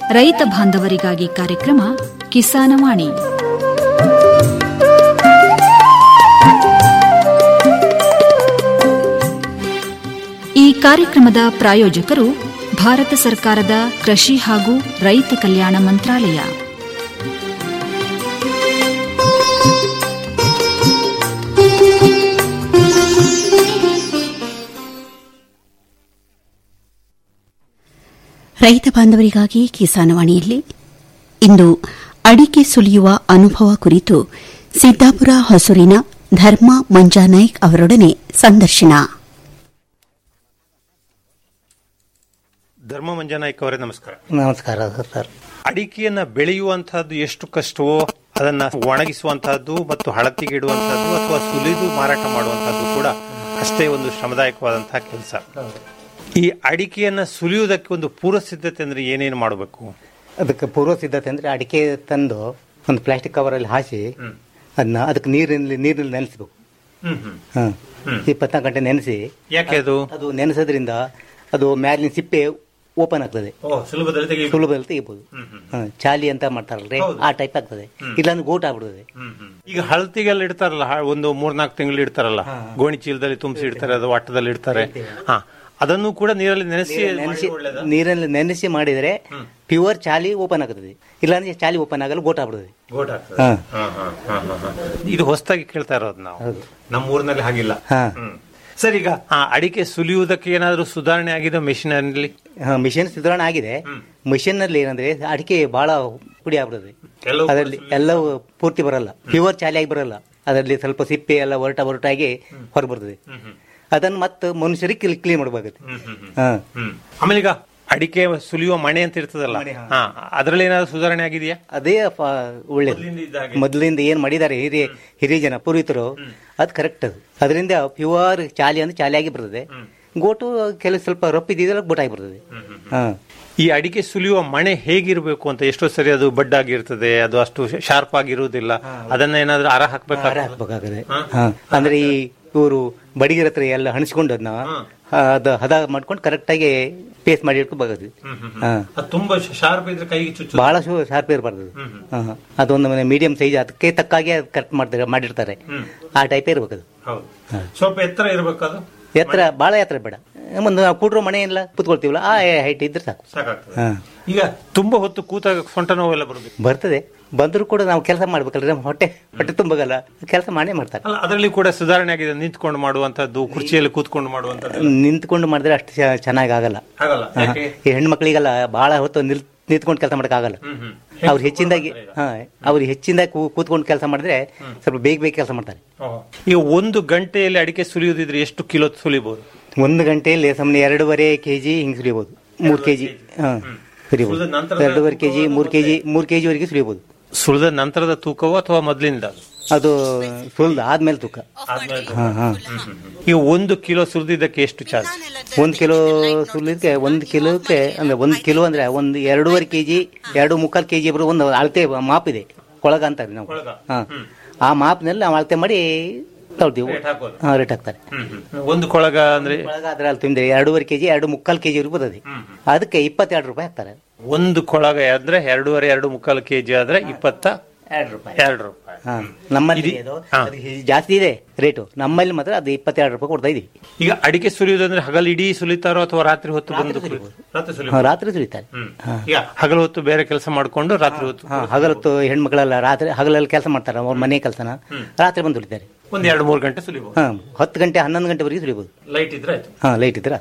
ರೈತ ಬಾಂಧವರಿಗಾಗಿ ಕಾರ್ಯಕ್ರಮ ಕಿಸಾನವಾಣಿ ಈ ಕಾರ್ಯಕ್ರಮದ ಪ್ರಾಯೋಜಕರು ಭಾರತ ಸರ್ಕಾರದ ಕೃಷಿ ಹಾಗೂ ರೈತ ಕಲ್ಯಾಣ ಮಂತ್ರಾಲಯ ರೈತ ಬಾಂಧವರಿಗಾಗಿ ಕಿಸಾನವಾಣಿಯಲ್ಲಿ ಇಂದು ಅಡಿಕೆ ಸುಲಿಯುವ ಅನುಭವ ಕುರಿತು ಸಿದ್ದಾಪುರ ಹೊಸೂರಿನ ಧರ್ಮ ಮಂಜಾನಾಯ್ಕ್ ಅವರೊಡನೆ ಸಂದರ್ಶನ ಧರ್ಮ ಮಂಜನಾಯ್ಕ ಅವರೇ ನಮಸ್ಕಾರ ನಮಸ್ಕಾರ ಸರ್ ಅಡಿಕೆಯನ್ನ ಬೆಳೆಯುವಂತಹದ್ದು ಎಷ್ಟು ಕಷ್ಟವೋ ಅದನ್ನ ಒಣಗಿಸುವಂತಹದ್ದು ಮತ್ತು ಹಳತಿಗಿಡುವಂತಹದ್ದು ಅಥವಾ ಸುಲಿದು ಮಾರಾಟ ಮಾಡುವಂತಹದ್ದು ಕೂಡ ಅಷ್ಟೇ ಒಂದು ಶ್ರಮದಾಯಕವಾದಂತಹ ಕೆಲಸ ಈ ಅಡಿಕೆಯನ್ನ ಸುಲಿಯುವುದಕ್ಕೆ ಒಂದು ಪೂರ್ವ ಸಿದ್ಧತೆ ಅಂದ್ರೆ ಏನೇನು ಮಾಡಬೇಕು ಅದಕ್ಕೆ ಪೂರ್ವ ಸಿದ್ಧತೆ ಅಂದ್ರೆ ಅಡಿಕೆ ತಂದು ಒಂದು ಪ್ಲಾಸ್ಟಿಕ್ ಕವರಲ್ಲಿ ಹಾಸಿ ಅದನ್ನ ಅದಕ್ಕೆ ನೀರಿನಲ್ಲಿ ನೀರಿನಲ್ಲಿ ನೆನೆಸ್ಬೇಕು ಹಾಂ ಇಪ್ಪತ್ನಾಲ್ಕು ಗಂಟೆ ನೆನೆಸಿ ಯಾಕೆ ಅದು ಅದು ನೆನೆಸೋದ್ರಿಂದ ಅದು ಮ್ಯಾಲಿನ ಸಿಪ್ಪೆ ಓಪನ್ ಆಗ್ತದೆ ಸುಲಭದಲ್ಲಿ ಸುಲಭದಲ್ಲಿ ತೆಗಿಬಹುದು ಹಾಂ ಚಾಲಿ ಅಂತ ಮಾಡ್ತಾರಲ್ರಿ ಆ ಟೈಪ್ ಆಗ್ತದೆ ಇಲ್ಲಾಂದ್ರೆ ಗೋಟ್ ಆಗ್ಬಿಡುತ್ತೆ ಈಗ ಹಳತಿಗೆಲ್ಲ ಇಡ್ತಾರಲ್ಲ ಹ- ಒಂದು ಮೂರ್ನಾಲ್ಕು ತಿಂಗಳು ಇಡ್ತಾರಲ್ಲ ಗೋಣಿ ಚೀಲದಲ್ಲಿ ತುಂಬಿಸಿ ಇಡ್ತಾರೆ ಅದು ವಾಟದಲ್ಲಿ ಇಡ್ತಾರೆ ಹಾ ಅದನ್ನು ಕೂಡ ನೀರಲ್ಲಿ ನೆನೆಸಿ ನೆನೆಸಿ ನೀರಲ್ಲಿ ನೆನೆಸಿ ಮಾಡಿದ್ರೆ ಪ್ಯೂರ್ ಚಾಲಿ ಓಪನ್ ಆಗ್ತದೆ ಇಲ್ಲಾಂದ್ರೆ ಚಾಲಿ ಓಪನ್ ಆಗಲ್ಲ ಗೋಟ್ ಆಗ್ಬಿಡುತ್ತೆ ಹಾ. ಇದು ಹೊಸದಾಗಿ ಕೇಳ್ತಾ ಇರೋದು ನಾವು ನಮ್ಮ ಊರಿನಲ್ಲಿ ಹಾಗಿಲ್ಲ ಹಾ. ಹ್ಮ್. ಸರ್ ಈಗ ಆ ಅಡಿಕೆ ಸುಲಿಯುವುದಕ್ಕೆ ಏನಾದರೂ ಸುಧಾರಣೆ ಆಗಿದೆ ಮೆಷಿನಲ್ಲಿ ಮಿಷನ್ ಸುಧಾರಣೆ ಆಗಿದೆ ಮಿಷನ್ ನಲ್ಲಿ ಏನಂದ್ರೆ ಅಡಿಕೆ ಬಹಳ ಪುಡಿ ಆಗ್ಬಿಡುತ್ತೆ ಎಲ್ಲವೂ ಅದರಲ್ಲಿ ಎಲ್ಲವೂ ಪೂರ್ತಿ ಬರಲ್ಲ ಪ್ಯೂರ್ ಚಾಲಿಯಾಗಿ ಬರಲ್ಲ ಅದರಲ್ಲಿ ಸ್ವಲ್ಪ ಸಿಪ್ಪೆ ಎಲ್ಲ ಒರಟ ಒರಟಾಗಿ ಹೊರ ಬರ್ತದೆ ಅದನ್ನ ಮತ್ತೆ ಮನುಷ್ಯರಿಗೆ ಕ್ಲೀನ್ ಮಾಡಬೇಕಾಗುತ್ತೆ ಹಾ ಆಮೇಲೆ ಈಗ ಅಡಿಕೆ ಸುಲಿಯುವ ಮಣೆ ಅಂತ ಇರ್ತದಲ್ಲ ಹಾ ಅದರಲ್ಲಿ ಏನಾದ್ರು ಸುಧಾರಣೆ ಆಗಿದೆಯಾ ಅದೇ ಪ- ಒಳ್ಳೇದು ಮೊದ್ಲಿಂದ ಇದ್ದ ಹಾಗೆ. ಮೊದಲಿಂದ ಏನ್ ಮಾಡಿದ್ದಾರೆ ಹಿರಿಯ ಹಿರಿಯ ಜನ ಪೂರ್ವಿತರು ಅದು ಕರೆಕ್ಟ್ ಅದು ಅದರಿಂದ ಪ್ಯೂರ್ ಚಾಲಿ ಅಂದ್ರೆ ಚಾಲಿಯಾಗಿ ಬರ್ತದೆ ಗೋಟು ಕೆಲವು ಸ್ವಲ್ಪ ರಪ್ಪಿದ್ದಿದ್ರೆ ಗೋಟಾಗಿ ಬರ್ತದೆ ಹಾ ಈ ಅಡಿಕೆ ಸುಲಿಯುವ ಮಣೆ ಹೇಗಿರ್ಬೇಕು ಅಂತ ಎಷ್ಟೋ ಸರಿ ಅದು ಬಡ್ಡಾಗಿರ್ತದೆ ಅದು ಅಷ್ಟು ಶಾರ್ಪ್ ಆಗಿರುವುದಿಲ್ಲ ಅದನ್ನ ಏನಾದ್ರೂ ಅರ ಹಾರ ಹಾಕ್ಬೇಕಾಗ ಹಾಕ್ಬೇಕಾಗದೆ ಹಾ ಅಂದ್ರೆ ಈ ಇವರು ಬಡಿಗೆರ ಹತ್ರ ಎಲ್ಲ ಹಣಿಸ್ಕೊಂಡು ಅದನ್ನ ಅದ ಹದ ಮಾಡ್ಕೊಂಡು ಕರೆಕ್ಟ್ ಆಗಿ ಪೇಸ್ಟ್ ಮಾಡಿ ಇಟ್ಕೋಬೇಕಾಗುತ್ತೆ ಹಾ ಅದು ತುಂಬಾ ಶಾರ್ಪ್ ಇದ್ರೆ ಕೈಗೆ ಚುಚ್ಚು ಬಹಳ ಶಾರ್ಪ್ ಇರಬಾರ್ದು ಅದೊಂದು ಮೀಡಿಯಂ ಸೈಜ್ ಅದಕ್ಕೆ ತಕ್ಕಾಗಿ ಕರೆಕ್ಟ್ ಮಾಡ್ತಾರೆ ಮಾಡಿರ್ತಾರೆ ಆ ಟೈಪ್ ಇರ್ಬೇಕು ಅದು ಹೌದು ಸ್ವಲ್ಪ ಎತ್ತರ ಇರ್ಬೇಕು ಅದು ಎತ್ತರ ಬಹಳ ಎತ್ತರ ಬೇಡ ಒಂದು ನಾವು ಕೂಡ್ರೋ ಮನೆ ಇಲ್ಲ ಕುತ್ಕೊಳ್ತೀವಲ್ಲ ಆ ಹೈಟ್ ಇದ್ರೆ ಸಾಕು ಸಾಕಾಗ್ತದೆ ಹಾ ಈಗ ತುಂಬಾ ಹೊತ್ತು ಕೂತಾಗ ಸೊಂಟ ನೋವೆಲ್ಲ ಬರುತ್ತೆ ಬರ್ತದೆ ಬಂದರೂ ಕೂಡ ನಾವು ಕೆಲಸ ಮಾಡ್ಬೇಕಲ್ರಿ ನಮ್ಮ ಹೊಟ್ಟೆ ಹೊಟ್ಟೆ ತುಂಬಗಲ್ಲ ಕೆಲಸ ಮಾಡೇ ಮಾಡ್ತಾರೆ ಅಲ್ಲ ಅದರಲ್ಲಿ ಕೂಡ ಸುಧಾರಣೆ ಆಗಿದೆ ನಿಂತ್ಕೊಂಡು ಮಾಡುವಂತದ್ದು ಕುರ್ಚಿಯಲ್ಲಿ ಕೂತ್ಕೊಂಡು ಮಾಡುವಂತದ್ದು ನಿಂತ್ಕೊಂಡು ಮಾಡಿದ್ರೆ ಅಷ್ಟು ಚ- ಚೆನ್ನಾಗಿ ಆಗಲ್ಲ ಆಗಲ್ಲ ಹಾ. ಯಾಕೆ? ಈ ಹೆಣ್ಮಕ್ಳಿಗೆಲ್ಲ ಬಹಳ ಹೊತ್ತು ನಿಲ್ ನಿಂತ್ಕೊಂಡು ಕೆಲಸ ಮಾಡಕ್ ಆಗಲ್ಲ ಅವ್ರು ಹೆಚ್ಚಿಂದಾಗಿ ಹಾ ಅವ್ರು ಹೆಚ್ಚಿಂದಾಗಿ ಕೂ- ಕೂತ್ಕೊಂಡು ಕೆಲಸ ಮಾಡಿದ್ರೆ ಸ್ವಲ್ಪ ಬೇಗ ಬೇಗ ಕೆಲಸ ಮಾಡ್ತಾರೆ ಓಹೋ. ಈಗ ಒಂದು ಗಂಟೆಯಲ್ಲಿ ಅಡಿಕೆ ಸುಲಿಯುವುದಿದ್ರೆ ಎಷ್ಟು ಕಿಲೋ ಸುಲಿಬಹುದು ಒಂದು ಗಂಟೆಯಲ್ಲಿ ಸಾಮಾನ್ಯ ಎರಡೂವರೆ ಕೆಜಿ ಹಿಂಗ್ ಸುಲಿಯಬಹುದು ಮೂರ್ ಕೆಜಿ ಹಾ ಸುಲಿಯಬಹುದು ಸುಲಿದ ನಂತರದ ಎರಡೂವರೆ ಕೆಜಿ ಮೂರ್ ಕೆಜಿ ಮೂರ್ ಕೆಜಿ ವರೆಗೆ ಸುಲಿಯಬಹುದು ಸುಲಿದ ನಂತರದ ತೂಕವೋ ಅಥವಾ ಮೊದಲಿಂದ ಅದು ಸುಲ್ದ ಆದ್ಮೇಲೆ ತೂಕ ಹಾ ಹಾ ಈಗ ಒಂದು ಕಿಲೋ ಸುಲಿದಿದ್ದಕ್ಕೆ ಎಷ್ಟು ಚಾರ್ಜ್ ಒಂದ್ ಕಿಲೋ ಸುಲಿದಕ್ಕೆ ಒಂದ್ ಕಿಲೋಕ್ಕೆ ಅಂದ್ರೆ ಒಂದ್ ಕಿಲೋ ಅಂದ್ರೆ ಒಂದು ಎರಡೂವರೆ ಕೆಜಿ ಎರಡು ಮುಕ್ಕಾಲು ಕೆಜಿ ಬರೋ ಒಂದು ಅಳತೆ ಮಾಪ್ ಇದೆ ಕೊಳಗ ಅಂತಾರೆ ನಾವು ಹಾ ಆ ಮಾಪ್ನಲ್ಲಿ ನಾವು ಅಳತೆ ಮಾಡಿ ತಗೊಳ್ತೀವಿ ಹಾ ರೇಟ್ ಹಾಕ್ತಾರೆ ಒಂದು ಕೊಳಗ ಅಂದ್ರೆ ಕೊಳಗ ಅದ್ರಲ್ಲಿ ತುಂಬಿದ್ರೆ ಎರಡೂವರೆ ಕೆಜಿ ಎರಡು ಮುಕ್ಕಾಲು ಕೆಜಿ ಬರ್ತದೆ ಅದಕ್ಕೆ ಇಪ್ಪತ್ತೆರಡು ರೂಪಾಯಿ ಹಾಕ್ತಾರೆ ಒಂದು ಕೊಳಗ ಅಂದ್ರೆ ಎರಡೂವರೆ ಎರಡು ಮುಕ್ಕಾಲು ಕೆಜಿ ಆದ್ರೆ ಇಪ್ಪತ್ತ ಎರಡು ರೂಪಾಯಿ ಎರಡು ರೂಪಾಯಿ ಹಾ ನಮ್ಮಲ್ಲಿ ಇದು- ಅದು ಹಾ. ಅದು ಜಾಸ್ತಿ ಇದೆ ರೇಟು ನಮ್ಮಲ್ಲಿ ಮಾತ್ರ ಅದು ಇಪ್ಪತ್ತೆರಡು ರೂಪಾಯಿ ಕೊಡ್ತಾ ಇದೀವಿ ಈಗ ಅಡಿಕೆ ಸುಲಿಯುವುದಂದ್ರೆ ಹಗಲು ಇಡೀ ಸುಲಿತಾರೋ ಅಥವಾ ರಾತ್ರಿ ಹೊತ್ತು ಬಂದು ರಾತ್ರಿ ಸುಲಿ ಹಾ, ರಾತ್ರಿ ಸುಲಿತಾರೆ ಹಾ ಈಗ ಹಗಲು ಹೊತ್ತು ಬೇರೆ ಕೆಲಸ ಮಾಡ್ಕೊಂಡು ರಾತ್ರಿ ಹೊತ್ತು ಹಾ ಹಗಲತ್ತು ಹೆಣ್ಮಕ್ಳೆಲ್ಲ ರಾತ್ರಿ ಹಗಲಲ್ಲಿ ಕೆಲಸ ಮಾಡ್ತಾರೆ ಅವ್ರ ಮನೆ ಕೆಲಸನ ರಾತ್ರಿ ಬಂದು ದುಡಿತಾರೆ ಒಂದ್ ಎರಡು ಮೂರು ಗಂಟೆ ಸುಲಿಬಹುದು ಹಾ ಹತ್ತು ಗಂಟೆ ಹನ್ನೊಂದು ಗಂಟೆವರೆಗೆ ಸುಲಿಬಹುದು ಲೈಟ್ ಇದ್ರೆ ಆಯ್ತು ಹಾ ಲೈಟ್ ಇದ್ರ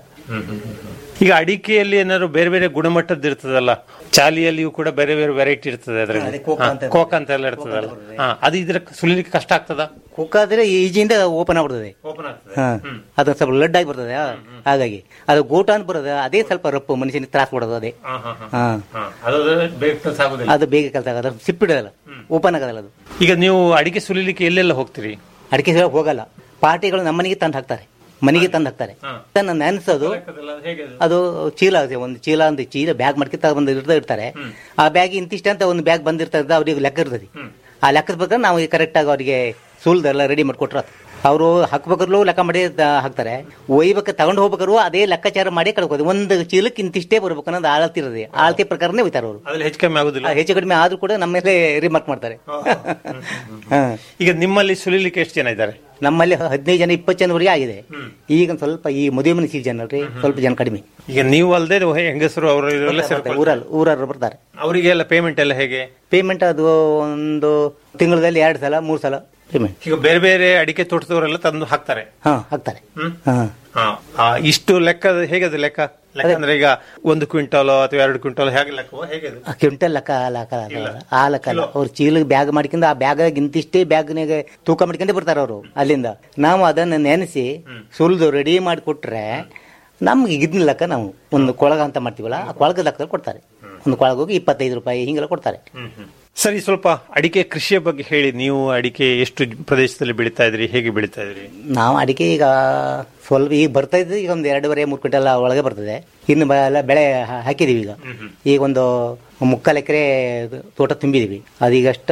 ಈಗ ಅಡಿಕೆಯಲ್ಲಿ ಏನಾದ್ರು ಬೇರೆ ಬೇರೆ ಗುಣಮಟ್ಟದ್ದು ಇರ್ತದಲ್ಲ ಚಾಲಿಯಲ್ಲಿಯೂ ಕೂಡ ಬೇರೆ ಬೇರೆ ವೆರೈಟಿ ಇರ್ತದೆ ಅದೇ ಅದರಲ್ಲಿ ಕೋಕ ಅಂತ ಕೋಕ ಅಂತ ಎಲ್ಲ ಇರ್ತದಲ್ಲ ಹಾ ಅದು ಇದ್ರ ಸುಲಿಲಿಕ್ಕೆ ಕಷ್ಟ ಆಗ್ತದ ಕುಕ್ಕಾದ್ರೆ ಈಜಿಯಿಂದ ಓಪನ್ ಆಗ್ಬಿಡ್ತದೆ ಓಪನ್ ಆಗ್ತದೆ ಹಾ ಅದು ಸ್ವಲ್ಪ ಲಡ್ ಆಗಿ ಬರ್ತದೆ ಆ, ಹಾಗಾಗಿ ಅದು ಗೋಟ ಅಂತ ಬರೋದು ಅದೇ ಸ್ವಲ್ಪ ರಪ್ಪು ಮನುಷ್ಯನಿಗೆ ತ್ರಾಸ ಕೊಡೋದು ಅದೇ ಹಾ, ಹಾ, ಹಾ. ಹಾ ಹಾ, ಅದು ಬೇಗ ಕೆಲಸ ಆಗುದಿಲ್ಲ ಅದು ಬೇಗ ಕೆಲಸ ಆಗೋದು ಸಿಪ್ಪಿಡೋದಲ್ಲ ಓಪನ್ ಆಗೋದಲ್ಲ ಅದು ಈಗ ನೀವು ಅಡಿಕೆ ಸುಲಿಲಿಕ್ಕೆ ಎಲ್ಲೆಲ್ಲ ಹೋಗ್ತೀರಿ ಅಡಿಕೆ ಸಹ ಹೋಗಲ್ಲ ಪಾರ್ಟಿಗಳು ನಮ್ಮ ಮನೆಗೆ ತಂದು ಹಾಕ್ತಾರೆ ಮನೆಗೆ ತಂದು ಹಾಕ್ತಾರೆ ಅದನ್ನ ನೆನೆಸೋದು ಅದು ಚೀಲ ಇದೆ ಒಂದು ಚೀಲ ಅಂತ ಚೀಲ ಬ್ಯಾಗ್ ಮಾಡ್ಕಿ ತಗೊಂಡು ಇರ್ತಾ ಇರ್ತಾರೆ ಆ ಬ್ಯಾಗ್ ಇಂತಿಷ್ಟ ಅಂತ ಒಂದು ಬ್ಯಾಗ್ ಬಂದಿರ್ತದೆ ಅವ್ರಿಗೆ ಲೆಕ್ಕ ಇರ್ತದೆ ಆ ಲೆಕ್ಕದ ಪ್ರಕಾರ ನಾವು ಕರೆಕ್ಟ್ ಆಗಿ ಅವರಿಗೆ ಸುಲ್ದೆಲ್ಲ ರೆಡಿ ಮಾಡಿಕೊಟ್ರ ಅವರು ಹಾಕ್ಬೇಕಾದ್ರು ಲೆಕ್ಕ ಮಾಡಿ ತ- ಹಾಕ್ತಾರೆ ಒಯ್ಬೇಕು ತಗೊಂಡು ಹೋಗ್ಬೇಕಾದ್ರು ಅದೇ ಲೆಕ್ಕಾಚಾರ ಮಾಡಿ ಕಳ್ಕೋದು ಒಂದು ಚೀಲಕ್ಕೆ ಇಂತಿಷ್ಟೇ ಬರ್ಬೇಕು ಅನ್ನೋದು ಆಳ್ತಿರೋದು ಆಳ್ತಿ ಪ್ರಕಾರನೇ ಒಯ್ತಾರೆ ಅವರು ಅದ್ರಲ್ಲಿ ಹೆಚ್ಚು ಕಮ್ಮಿ ಆಗುದಿಲ್ಲ ಹೆಚ್ಚು ಕಡಿಮೆ ಆದ್ರೂ ಕೂಡ ನಮ್ಮ ಮೇಲೆ ರಿಮಾರ್ಕ್ ಮಾಡ್ತಾರೆ ಹಾ. ಈಗ ನಿಮ್ಮಲ್ಲಿ ಸುಲಿಲಿಕ್ಕೆ ಎಷ್ಟು ಜನ ಇದ್ದಾರೆ ನಮ್ಮಲ್ಲಿ ಹದಿನೈದು ಜನ ಇಪ್ಪತ್ತು ಜನವರೆಗೆ ಆಗಿದೆ ಈಗ ಒಂದ್ ಸ್ವಲ್ಪ ಈ ಮದುವೆ ಮನೆ ಸೀಸನ್ ಅಲ್ರಿ ಸ್ವಲ್ಪ ಜನ ಕಡಿಮೆ ಈಗ ನೀವು ಅಲ್ಲದೆ ಹೆಂಗಸರು ಅವರು ಇವರೆಲ್ಲ ಸೇರ್ಕೊಂಡು ಊರಲ್ಲಿ ಊರವ್ರು ಬರ್ತಾರೆ ಅವರಿಗೆಲ್ಲ ಪೇಮೆಂಟ್ ಎಲ್ಲ ಹೇಗೆ ಪೇಮೆಂಟ್ ಅದು ಒಂದು ತಿಂಗಳಲ್ಲಿ ಎರಡು ಸಲ ಮೂರು ಸಲ ಪೇಮೆಂಟ್ ಈಗ ಬೇರೆ ಬೇರೆ ಅಡಿಕೆ ತೋಟದವರೆಲ್ಲ ತಂದು ಹಾಕ್ತಾರೆ ಹಾ ಹಾಕ್ತಾರೆ ಹ್ಮ್? ಹಾ ಹಾ. ಆ, ಇಷ್ಟು ಲೆಕ್ಕ ಹೇಗೆ ಅದು ಲೆಕ್ಕ ಲೆಕ್ಕ ಅಂದ್ರೆ ಈಗ ಒಂದು ಕ್ವಿಂಟಲ್ ಅಥವಾ ಎರಡು ಕ್ವಿಂಟಲ್ ಹೇಗೆ ಲೆಕ್ಕವೋ ಹೇಗೆ ಅದು ಆ ಕ್ವಿಂಟಲ್ ಲೆಕ್ಕ ಲೆಕ್ಕ ಅಲ್ಲ. ಆ ಲೆಕ್ಕ ಅಲ್ಲ ಅವ್ರು ಚೀಲ ಬ್ಯಾಗ್ ಮಾಡ್ಕೊಂಡು ಆ ಬ್ಯಾಗ್ ಇಂತಿಷ್ಟೇ ಬ್ಯಾಗ್ನಾಗ ತೂಕ ಮಾಡ್ಕೊಂಡೇ ಬರ್ತಾರೆ ಅವರು ಅಲ್ಲಿಂದ ನಾವು ಅದನ್ನ ನೆನೆಸಿ ಸುಲಿದು ರೆಡಿ ಮಾಡಿ ಕೊಟ್ರೆ ನಮ್ಗೆ ಇದನ್ನ ಲೆಕ್ಕ ನಾವು ಒಂದು ಕೊಳಗ ಅಂತ ಮಾಡ್ತೀವಲ್ಲ ಆ ಕೊಳಗ ಲೆಕ್ಕದಲ್ಲಿ ಕೊಡ್ತಾರೆ ಒಂದು ಕೊಳಗೋಗಿ ಇಪ್ಪತ್ತೈದು ರೂಪಾಯಿ ಹಿಂಗೆಲ್ಲ ಕೊಡ್ತಾರೆ ಸರಿ ಸ್ವಲ್ಪ ಅಡಿಕೆ ಕೃಷಿಯ ಬಗ್ಗೆ ಹೇಳಿ ನೀವು ಅಡಿಕೆ ಎಷ್ಟು ಪ್ರದೇಶದಲ್ಲಿ ಬೆಳೀತಾ ಇದ್ರಿ ಹೇಗೆ ಬೆಳೀತಾ ಇದ್ರಿ ನಾವು ಅಡಿಕೆ ಈಗ ಸ್ವಲ್ಪ ಈಗ ಬರ್ತಾ ಇದ್ದು ಈಗ ಒಂದು ಎರಡೂವರೆ ಮೂರು ಕ್ವಿಂಟಲ್ ಒಳಗೆ ಬರ್ತದೆ ಇನ್ನು ಬ- ಎಲ್ಲ ಬೆಳೆ ಹಾ- ಹಾಕಿದೀವಿ ಈಗ ಈಗ ಒಂದು ಮುಕ್ಕಾಲು ಎಕರೆ ತೋಟ ತುಂಬಿದೀವಿ ಅದೀಗಷ್ಟ